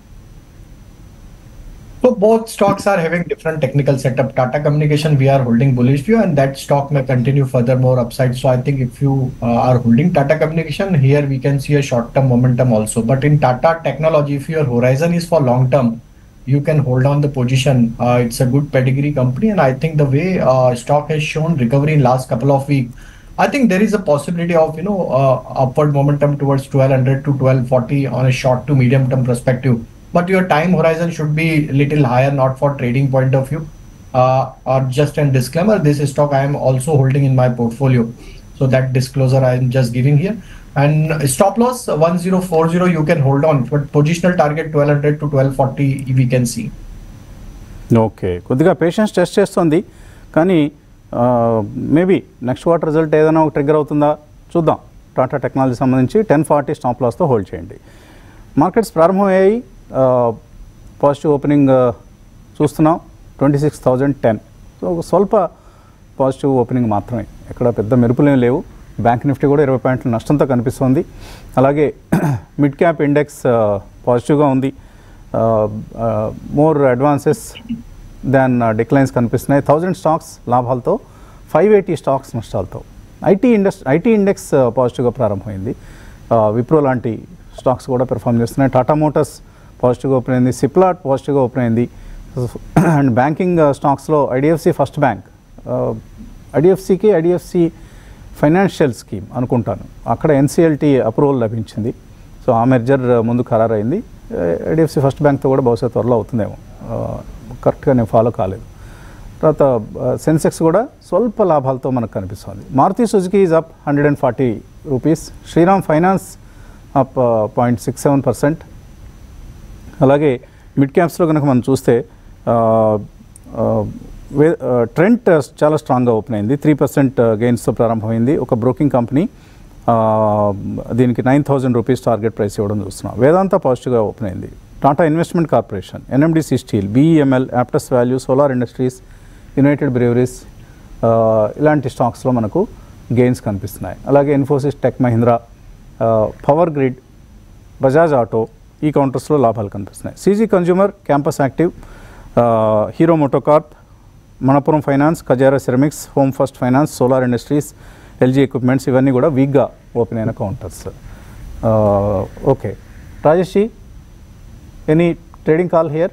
So both stocks are having different technical setup. Tata Communication, we are holding bullish view, and that stock may continue furthermore upside. So I think if you uh, are holding Tata Communication, here we can see a short-term momentum also. But in Tata Technology, if your horizon is for long-term, you can hold on the position. Uh, it's a good pedigree company, and I think the way uh, stock has shown recovery in last couple of weeks, I think there is a possibility of you know uh, upward momentum towards 1200 to 1240 on a short to medium term perspective. But your time horizon should be little higher, not for trading point of view. Uh, or just a disclaimer: this stock I am also holding in my portfolio, so that disclosure I am just giving here. And stop loss 1040 you can hold on, but positional target 1200 to 1240 we can see. Okay కొద్దిగా patience test చేస్తుంది కానీ maybe next quarter result ఏదైనా ఒక trigger అవుతుందా చూద్దాం Tata technology సంబంధించి ten forty stop లాస్తో hold చేయండి మార్కెట్స్ ప్రారంభమయ్యాయి పాజిటివ్ ఓపెనింగ్ చూస్తున్నాం twenty six thousand ten so ఒక స్వల్ప పాజిటివ్ ఓపెనింగ్ మాత్రమే ఎక్కడ పెద్ద మెరుపులేం లేవు బ్యాంక్ నిఫ్టీ కూడా ఇరవై పాయింట్ల నష్టంతో కనిపిస్తుంది అలాగే మిడ్ క్యాప్ ఇండెక్స్ పాజిటివ్గా ఉంది మోర్ అడ్వాన్సెస్ దాన్ డిక్లైన్స్ కనిపిస్తున్నాయి థౌజండ్ స్టాక్స్ లాభాలతో ఫైవ్ ఎయిటీ స్టాక్స్ నష్టాలతో ఐటీ ఇండస్ ఐటీ ఇండెక్స్ పాజిటివ్గా ప్రారంభమైంది విప్రో లాంటి స్టాక్స్ కూడా పెర్ఫామ్ చేస్తున్నాయి టాటా మోటార్స్ పాజిటివ్గా ఓపెన్ అయింది సిప్లాట్ పాజిటివ్గా ఓపెన్ అయింది అండ్ బ్యాంకింగ్ స్టాక్స్లో ఐడిఎఫ్సి ఫస్ట్ బ్యాంక్ ఐడిఎఫ్సికి ఐడిఎఫ్సి ఫైనాన్షియల్ స్కీమ్ అనుకుంటాను అక్కడ ఎన్సిఎల్టీ అప్రూవల్ లభించింది సో ఆ మెర్జర్ ముందు ఖరారైంది ఐడిఎఫ్సి ఫస్ట్ బ్యాంక్తో కూడా బహుశా త్వరలో అవుతుందేమో కరెక్ట్గా నేను ఫాలో కాలేదు తర్వాత సెన్సెక్స్ కూడా స్వల్ప లాభాలతో మనకు కనిపిస్తుంది Maruti Suzuki is up hundred and forty rupees Shriram finance up point six seven percent అలాగే మిడ్ క్యాప్స్లో కనుక మనం చూస్తే ట్రెంట్ చాలా స్ట్రాంగ్గా ఓపెన్ అయింది త్రీ పర్సెంట్ గెయిన్స్తో ప్రారంభమైంది ఒక బ్రోకింగ్ కంపెనీ దీనికి nine thousand rupees target price ఇవ్వడం చూస్తున్నాం వేదాంత పాజిటివ్గా ఓపెన్ అయింది Tata investment corporation NMDC steel BEML Aptus value solar industries united breweries ఇలాంటి స్టాక్స్లో మనకు గెయిన్స్ కనిపిస్తున్నాయి అలాగే Infosys tech Mahindra power grid Bajaj auto ఈ కౌంటర్స్లో లాభాలు కనిపిస్తున్నాయి CG consumer campus active Hero MotoCorp Manappuram finance Kajaria ceramics home first finance solar industries LG equipments ఇవన్నీ కూడా వీక్గా ఓపెన్ అయిన counters okay Rajesh any trading call here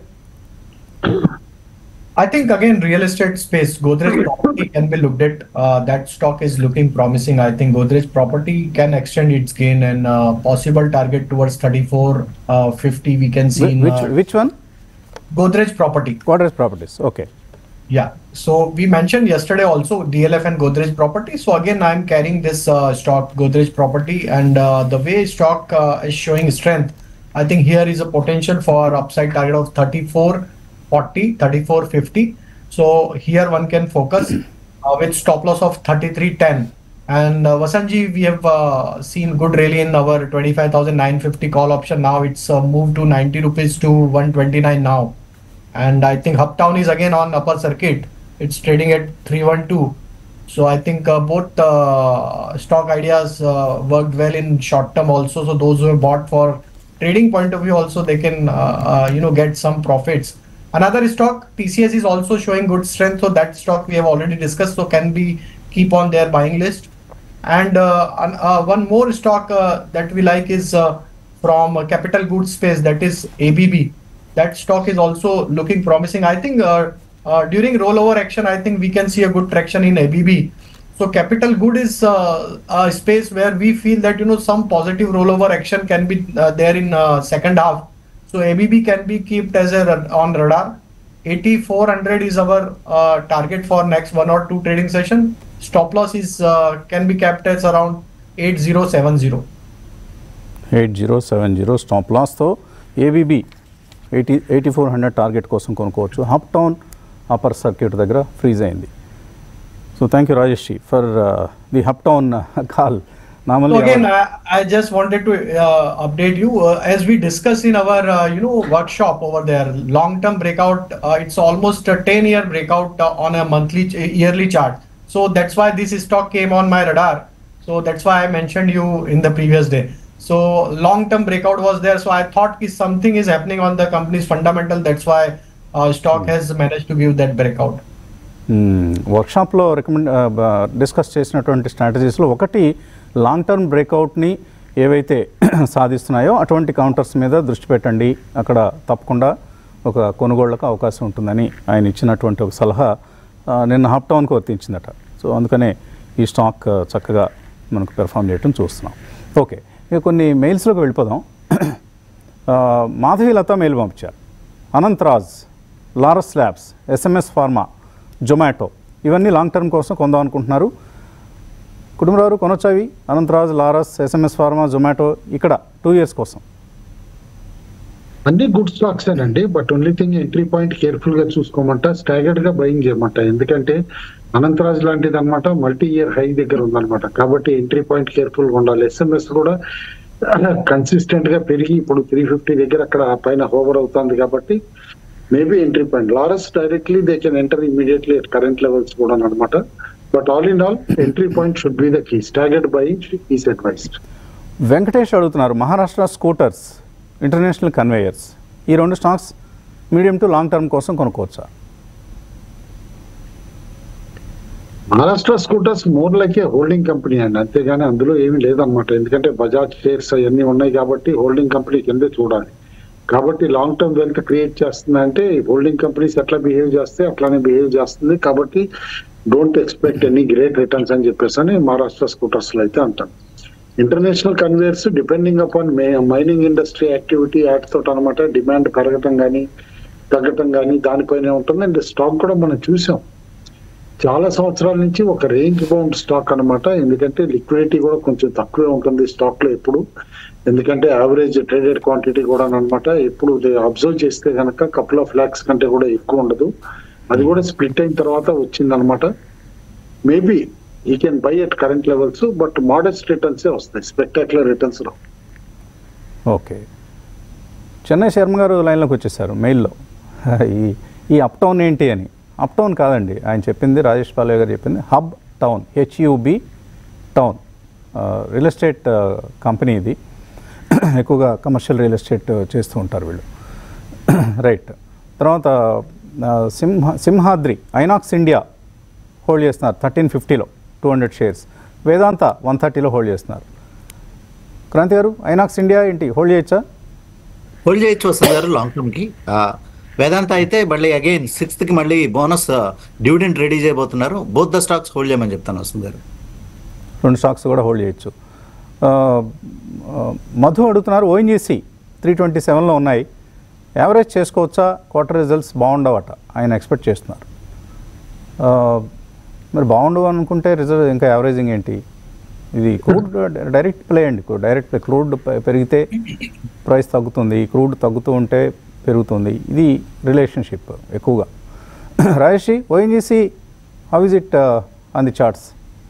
I think again, real estate space, Godrej property can be looked at. Uh, that stock is looking promising. I think Godrej property can extend its gain and uh, possible target towards 34, uh, 50. We can see in which uh, which one Godrej property. Quadras Properties okay Yeah. So we mentioned yesterday also DLF and Godrej property. So again, I'm carrying this uh, stock Godrej property, and uh, the way stock uh, is showing strength, I think here is a potential for upside target of 34, 40, 34, 50. So here one can focus uh, with stop loss of 33, 10. And uh, Vasanji, we have uh, seen good rally in our 25,950 call option. Now it's uh, moved to 90 rupees to 129 now and I think Uptown is again on upper circuit. It's trading at 312. So I think uh, both uh, stock ideas uh, worked well in short term also. So those who have bought for trading point of view also they can uh, uh, you know get some profits. Another stock TCS is also showing good strength. So that stock we have already discussed. So can be keep on their buying list. And uh, un- uh, one more stock uh, that we like is uh, from uh, capital goods space that is ABB that stock is also looking promising. I think uh, uh, during rollover action, I think we can see a good traction in ABB. So capital good is uh, a space where we feel that you know some positive rollover action can be uh, there in uh, second half. So ABB can be kept as a ra- on radar. 8400 is our uh, target for next one or two trading session. Stop loss is uh, can be kept as around 8070. Eight zero seven zero stop లాస్తో ABB eighty eighty four hundred target కోసం కొనుక్కోవచ్చు Hubtown upper circuit దగ్గర freeze అయింది so thank you Rajesh for the Hubtown call So normally again, I, I just wanted to uh, update you uh, as we discussed in our uh, you know workshop over there. Long-term breakout, uh, it's almost a 10-year breakout uh, on a monthly ch- yearly chart. So that's why this stock came on my radar. So that's why I mentioned you in the previous day. So long-term breakout was there. So I thought is something is happening on the company's fundamental. That's why uh, stock has managed to give that breakout. వర్క్షాప్లో recommend discuss చేసినటువంటి స్ట్రాటజీస్లో ఒకటి long term బ్రేక్అవుట్ని ఏవైతే సాధిస్తున్నాయో అటువంటి counters మీద దృష్టి పెట్టండి అక్కడ తప్పకుండా ఒక కొనుగోళ్లకు అవకాశం ఉంటుందని ఆయన ఇచ్చినటువంటి ఒక సలహా ఆ, నిన్న హాప్ టౌన్కి వర్తించిందట సో అందుకనే ఈ స్టాక్ ఆ, చక్కగా మనకు పెర్ఫామ్ చేయటం చూస్తున్నాం ఓకే ఇక కొన్ని మెయిల్స్లోకి వెళ్ళిపోదాం ఆ, మాధవి లత మెయిల్ పంపించారు Anant Raj Laurus labs SMS pharma Zomato ఇవన్నీ లాంగ్ టర్మ్ కోసం కొందాం అనుకుంటున్నారు కుటుంబరావు కొనొచ్చు అవి అనంతరాజ్ లారస్ ఎస్ఎంఎస్ ఫార్మా జొమాటో ఇక్కడ టూ ఇయర్స్ కోసం అన్ని గుడ్ స్టాక్స్ అండి but only thing entry point careful గా చూసుకోమంట స్టాగర్డ్ గా బయింగ్ చేయమంట ఎందుకంటే అనంతరాజ్ లాంటిది అనమాట మల్టీ ఇయర్ హై దగ్గర ఉందన్నమాట కాబట్టి ఎంట్రీ పాయింట్ కేర్ఫుల్ గా ఉండాలి ఎస్ఎంఎస్ కూడా కన్సిస్టెంట్ గా పెరిగి ఇప్పుడు త్రీ ఫిఫ్టీ దగ్గర అక్కడ పైన హోవర్ అవుతుంది కాబట్టి maybe entry point Laurus directly they can enter immediately at current levels కూడా అనమాట but all in all entry point should be the key staggered buying is advised Venkatesh అడుగుతున్నారు మహారాష్ట్ర స్కూటర్స్ ఇంటర్నేషనల్ కన్వేయర్స్ ఈ రెండు stocks medium to long term కోసం కొనుక్కోవచ్చా Maharashtra scooters more like a holding company అండి అంతేగాని అందులో ఏమీ లేదన్నమాట ఎందుకంటే బజాజ్ షేర్స్ అవన్నీ ఉన్నాయి కాబట్టి హోల్డింగ్ కంపెనీ కిందే చూడాలి కాబట్టి లాంగ్ టర్మ్ వెల్త్ క్రియేట్ చేస్తుందంటే హోల్డింగ్ కంపెనీస్ ఎట్లా బిహేవ్ చేస్తే అట్లానే బిహేవ్ చేస్తుంది కాబట్టి don't expect any great returns అని చెప్పేసి అని మహారాష్ట్ర స్కూటర్స్ లో అయితే అంటాను international conveyors depending upon mining industry activity యాడ్ తోటి అనమాట డిమాండ్ పెరగటం కానీ తగ్గటం కానీ దానిపైనే ఉంటుంది అండ్ స్టాక్ కూడా మనం చూసాం చాలా సంవత్సరాల నుంచి ఒక రేంజ్ బౌండ్ స్టాక్ అన్నమాట ఎందుకంటే లిక్విడిటీ కూడా కొంచెం తక్కువే ఉంటుంది స్టాక్ లో ఎప్పుడు ఎందుకంటే యావరేజ్ ట్రేడెడ్ క్వాంటిటీ కూడా అనమాట ఎప్పుడు అబ్జర్వ్ చేస్తే కనుక కపుల్ ఆఫ్ ల్యాక్స్ కంటే కూడా ఎక్కువ ఉండదు అది కూడా స్ప్లిట్ అయిన తర్వాత వచ్చింది అనమాట మేబీ ఈ can buy at current levels but modest returns వస్తాయి స్పెక్టాక్యులర్ రిటర్న్స్ రావు ఓకే చెన్నై శర్మ గారు లైన్లోకి వచ్చేసారు మెయిల్లో ఈ ఈ అప్ టౌన్ ఏంటి అని అప్ టౌన్ కాదండి ఆయన చెప్పింది రాజేష్ పాలే గారు చెప్పింది Hubtown HUB town real estate company ఇది ఎక్కువగా కమర్షియల్ రియల్ ఎస్టేట్ చేస్తూ ఉంటారు వీళ్ళు రైట్ తర్వాత ఆ, సింహ సింహాద్రి ఐనాక్స్ ఇండియా హోల్డ్ చేస్తున్నారు థర్టీన్ ఫిఫ్టీలో two hundred shares Vedanta one థర్టీలో హోల్డ్ చేస్తున్నారు క్రాంతి గారు ఐనాక్స్ ఇండియా ఏంటి హోల్డ్ చేయొచ్చా హోల్డ్ చేయొచ్చు వస్తుంది గారు లాంగ్ టర్మ్ కి ఆ, వేదాంత అయితే మళ్ళీ అగైన్ సిక్స్త్ కి మళ్ళీ బోనస్ డివిడెండ్ రెడీ చేయబోతున్నారు బోత్ ద స్టాక్స్ హోల్డ్ చేయమని చెప్తాను వస్తుంది గారు రెండు స్టాక్స్ కూడా హోల్డ్ చేయొచ్చు ఆ, ఆ, మధు అడుగుతున్నారు ఓఎన్జీసీ త్రీ ట్వంటీ సెవెన్లో ఉన్నాయి యావరేజ్ చేసుకోవచ్చా క్వార్టర్ రిజల్ట్స్ బాగుండవట ఆయన ఎక్స్పెక్ట్ చేస్తున్నారు ఆ, మరి బాగుండవు అనుకుంటే రిజల్ట్ ఇంకా యావరేజింగ్ ఏంటి ఇది క్రూడ్ డైరెక్ట్ ప్లే అండి డైరెక్ట్ ప్లే క్రూడ్ పెరిగితే ప్రైస్ తగ్గుతుంది క్రూడ్ తగ్గుతూ ఉంటే పెరుగుతుంది ఇది రిలేషన్షిప్ ఎక్కువగా Rajesh ONGC how is it on the charts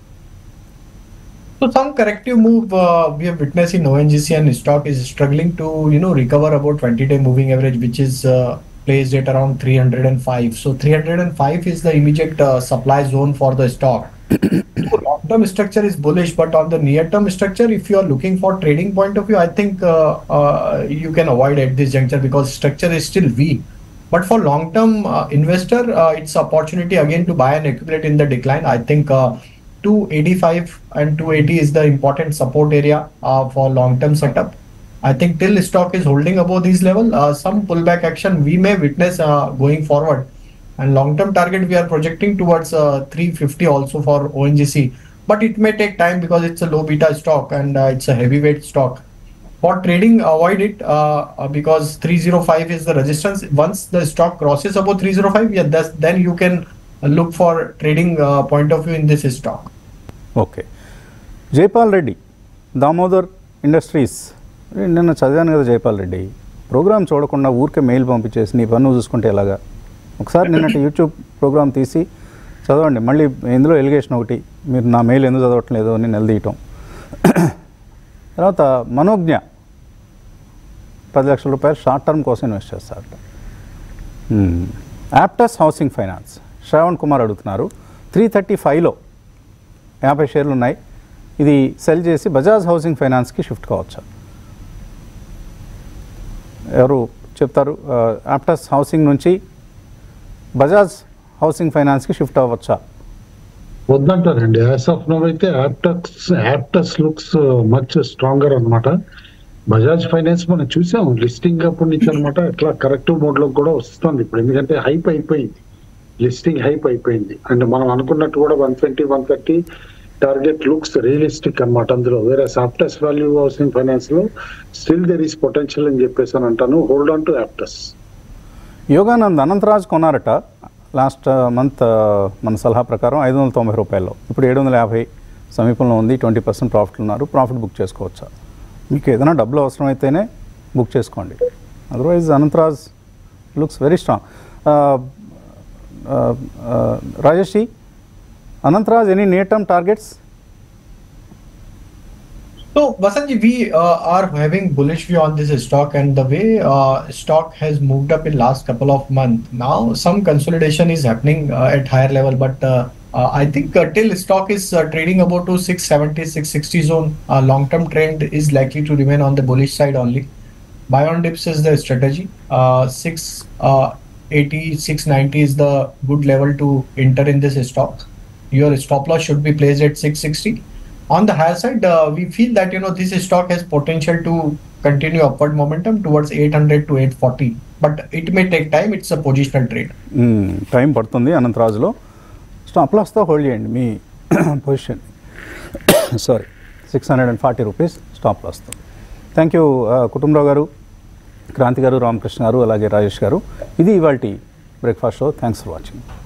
So some corrective move uh, we have witnessed in ONGC and stock is struggling to you know recover about 20-day moving average, which is uh, placed at around 305. So 305 is the immediate uh, supply zone for the stock. so long-term structure is bullish, but on the near-term structure, if you are looking for trading point of view, I think uh, uh, you can avoid at this juncture because structure is still weak. But for long-term uh, investor, uh, it's opportunity again to buy and accumulate in the decline. I think uh, 285 and 280 is the important support area uh, for long-term setup. I think till stock is holding above these level, uh, some pullback action we may witness uh, going forward. And long-term target we are projecting towards uh, 350 also for ONGC, but it may take time because it's a low beta stock and uh, it's a heavyweight stock. For trading, avoid it uh, uh, because 305 is the resistance. Once the stock crosses above 305, yeah, that's, then you can uh, look for trading uh, point of view in this stock. Okay Jaipal Reddy Damodar industries నిన్న చదివాను కదా Jaipal Reddy programme చూడకుండా ఊరికే mail పంపించేసి నీ పన్ను చూసుకుంటే ఎలాగా ఒకసారి నిన్నటి యూట్యూబ్ ప్రోగ్రామ్ తీసి చదవండి మళ్ళీ ఇందులో ఎలిగేషన్ ఒకటి మీరు నా మెయిల్ ఎందుకు చదవట్లేదు అని నిలదీయటం తర్వాత మనోజ్ఞ పది లక్షల రూపాయలు షార్ట్ టర్మ్ కోసం ఇన్వెస్ట్ చేస్తారట మ్మ్. Aptus housing finance Shravan Kumar అడుగుతున్నారు త్రీ థర్టీ ఫైవ్లో యాభై షేర్లు ఉన్నాయి ఇది సెల్ చేసి బజాజ్ హౌసింగ్ ఫైనాన్స్కి షిఫ్ట్ కావచ్చా ఎవరు చెప్తారు ఆ, యాప్టస్ హౌసింగ్ నుంచి బజాజ్ హౌసింగ్ ఫైనాన్స్కి షిఫ్ట్ అవ్వచ్చా వద్దంటారండి యాజ్ ఆఫ్ నో అయితే యాప్టక్స్ యాప్టస్ లుక్స్ మచ్ స్ట్రాంగర్ అన్నమాట బజాజ్ ఫైనాన్స్ మనం చూసాం లిస్టింగ్ అప్పటి నుంచి అనమాట అట్లా కరెక్టివ్ మోడ్ లో కూడా వస్తుంది ఇప్పుడు ఎందుకంటే హైప్ అయిపోయింది లిస్టింగ్ హైప్ అయిపోయింది అండ్ మనం అనుకున్నట్టు కూడా one twenty one thirty target looks realistic అన్నమాట అందులో వేరే సాఫ్టెస్ వాల్యూ హౌసింగ్ ఫైనాన్స్ లో స్టిల్ దెర్ ఈస్ పొటెన్షియల్ అని చెప్పేసి అని అంటాను hold on to Aptus Yoganand Anantraj కొన్నారట లాస్ట్ మంత్ మన సలహా ప్రకారం ఐదు వందల తొంభై రూపాయల్లో ఇప్పుడు ఏడు వందల యాభై సమీపంలో ఉంది ట్వంటీ పర్సెంట్ ప్రాఫిట్ ఉన్నారు ప్రాఫిట్ బుక్ చేసుకోవచ్చా మీకు ఏదైనా డబ్బులు అవసరం అయితేనే బుక్ చేసుకోండి otherwise Anantraj looks very strong రాజేషి Anantraj any near term targets So, Vasanji, we uh, are having bullish view on this stock, and the way uh, stock has moved up in last couple of months, now some consolidation is happening uh, at higher level. But uh, uh, I think uh, till stock is uh, trading about to 670, 660 zone, uh, long-term trend is likely to remain on the bullish side only. Buy on dips is the strategy. Uh, 680, 690 is the good level to enter in this stock. Your stop loss should be placed at 660 on the higher side, uh, we feel that you know this stock has potential to continue upward momentum towards 800 to 840, but it may take time. It's a positional trade. Time పడుతుంది అనంతరాజులో stop లాస్తో hold చేయండి మీ position sorry six hundred and forty rupees stop లాస్తో thank you Kutumbarao గారు క్రాంతి గారు రామకృష్ణ గారు అలాగే రాజేష్ గారు ఇది ఇవాళ breakfast show thanks for watching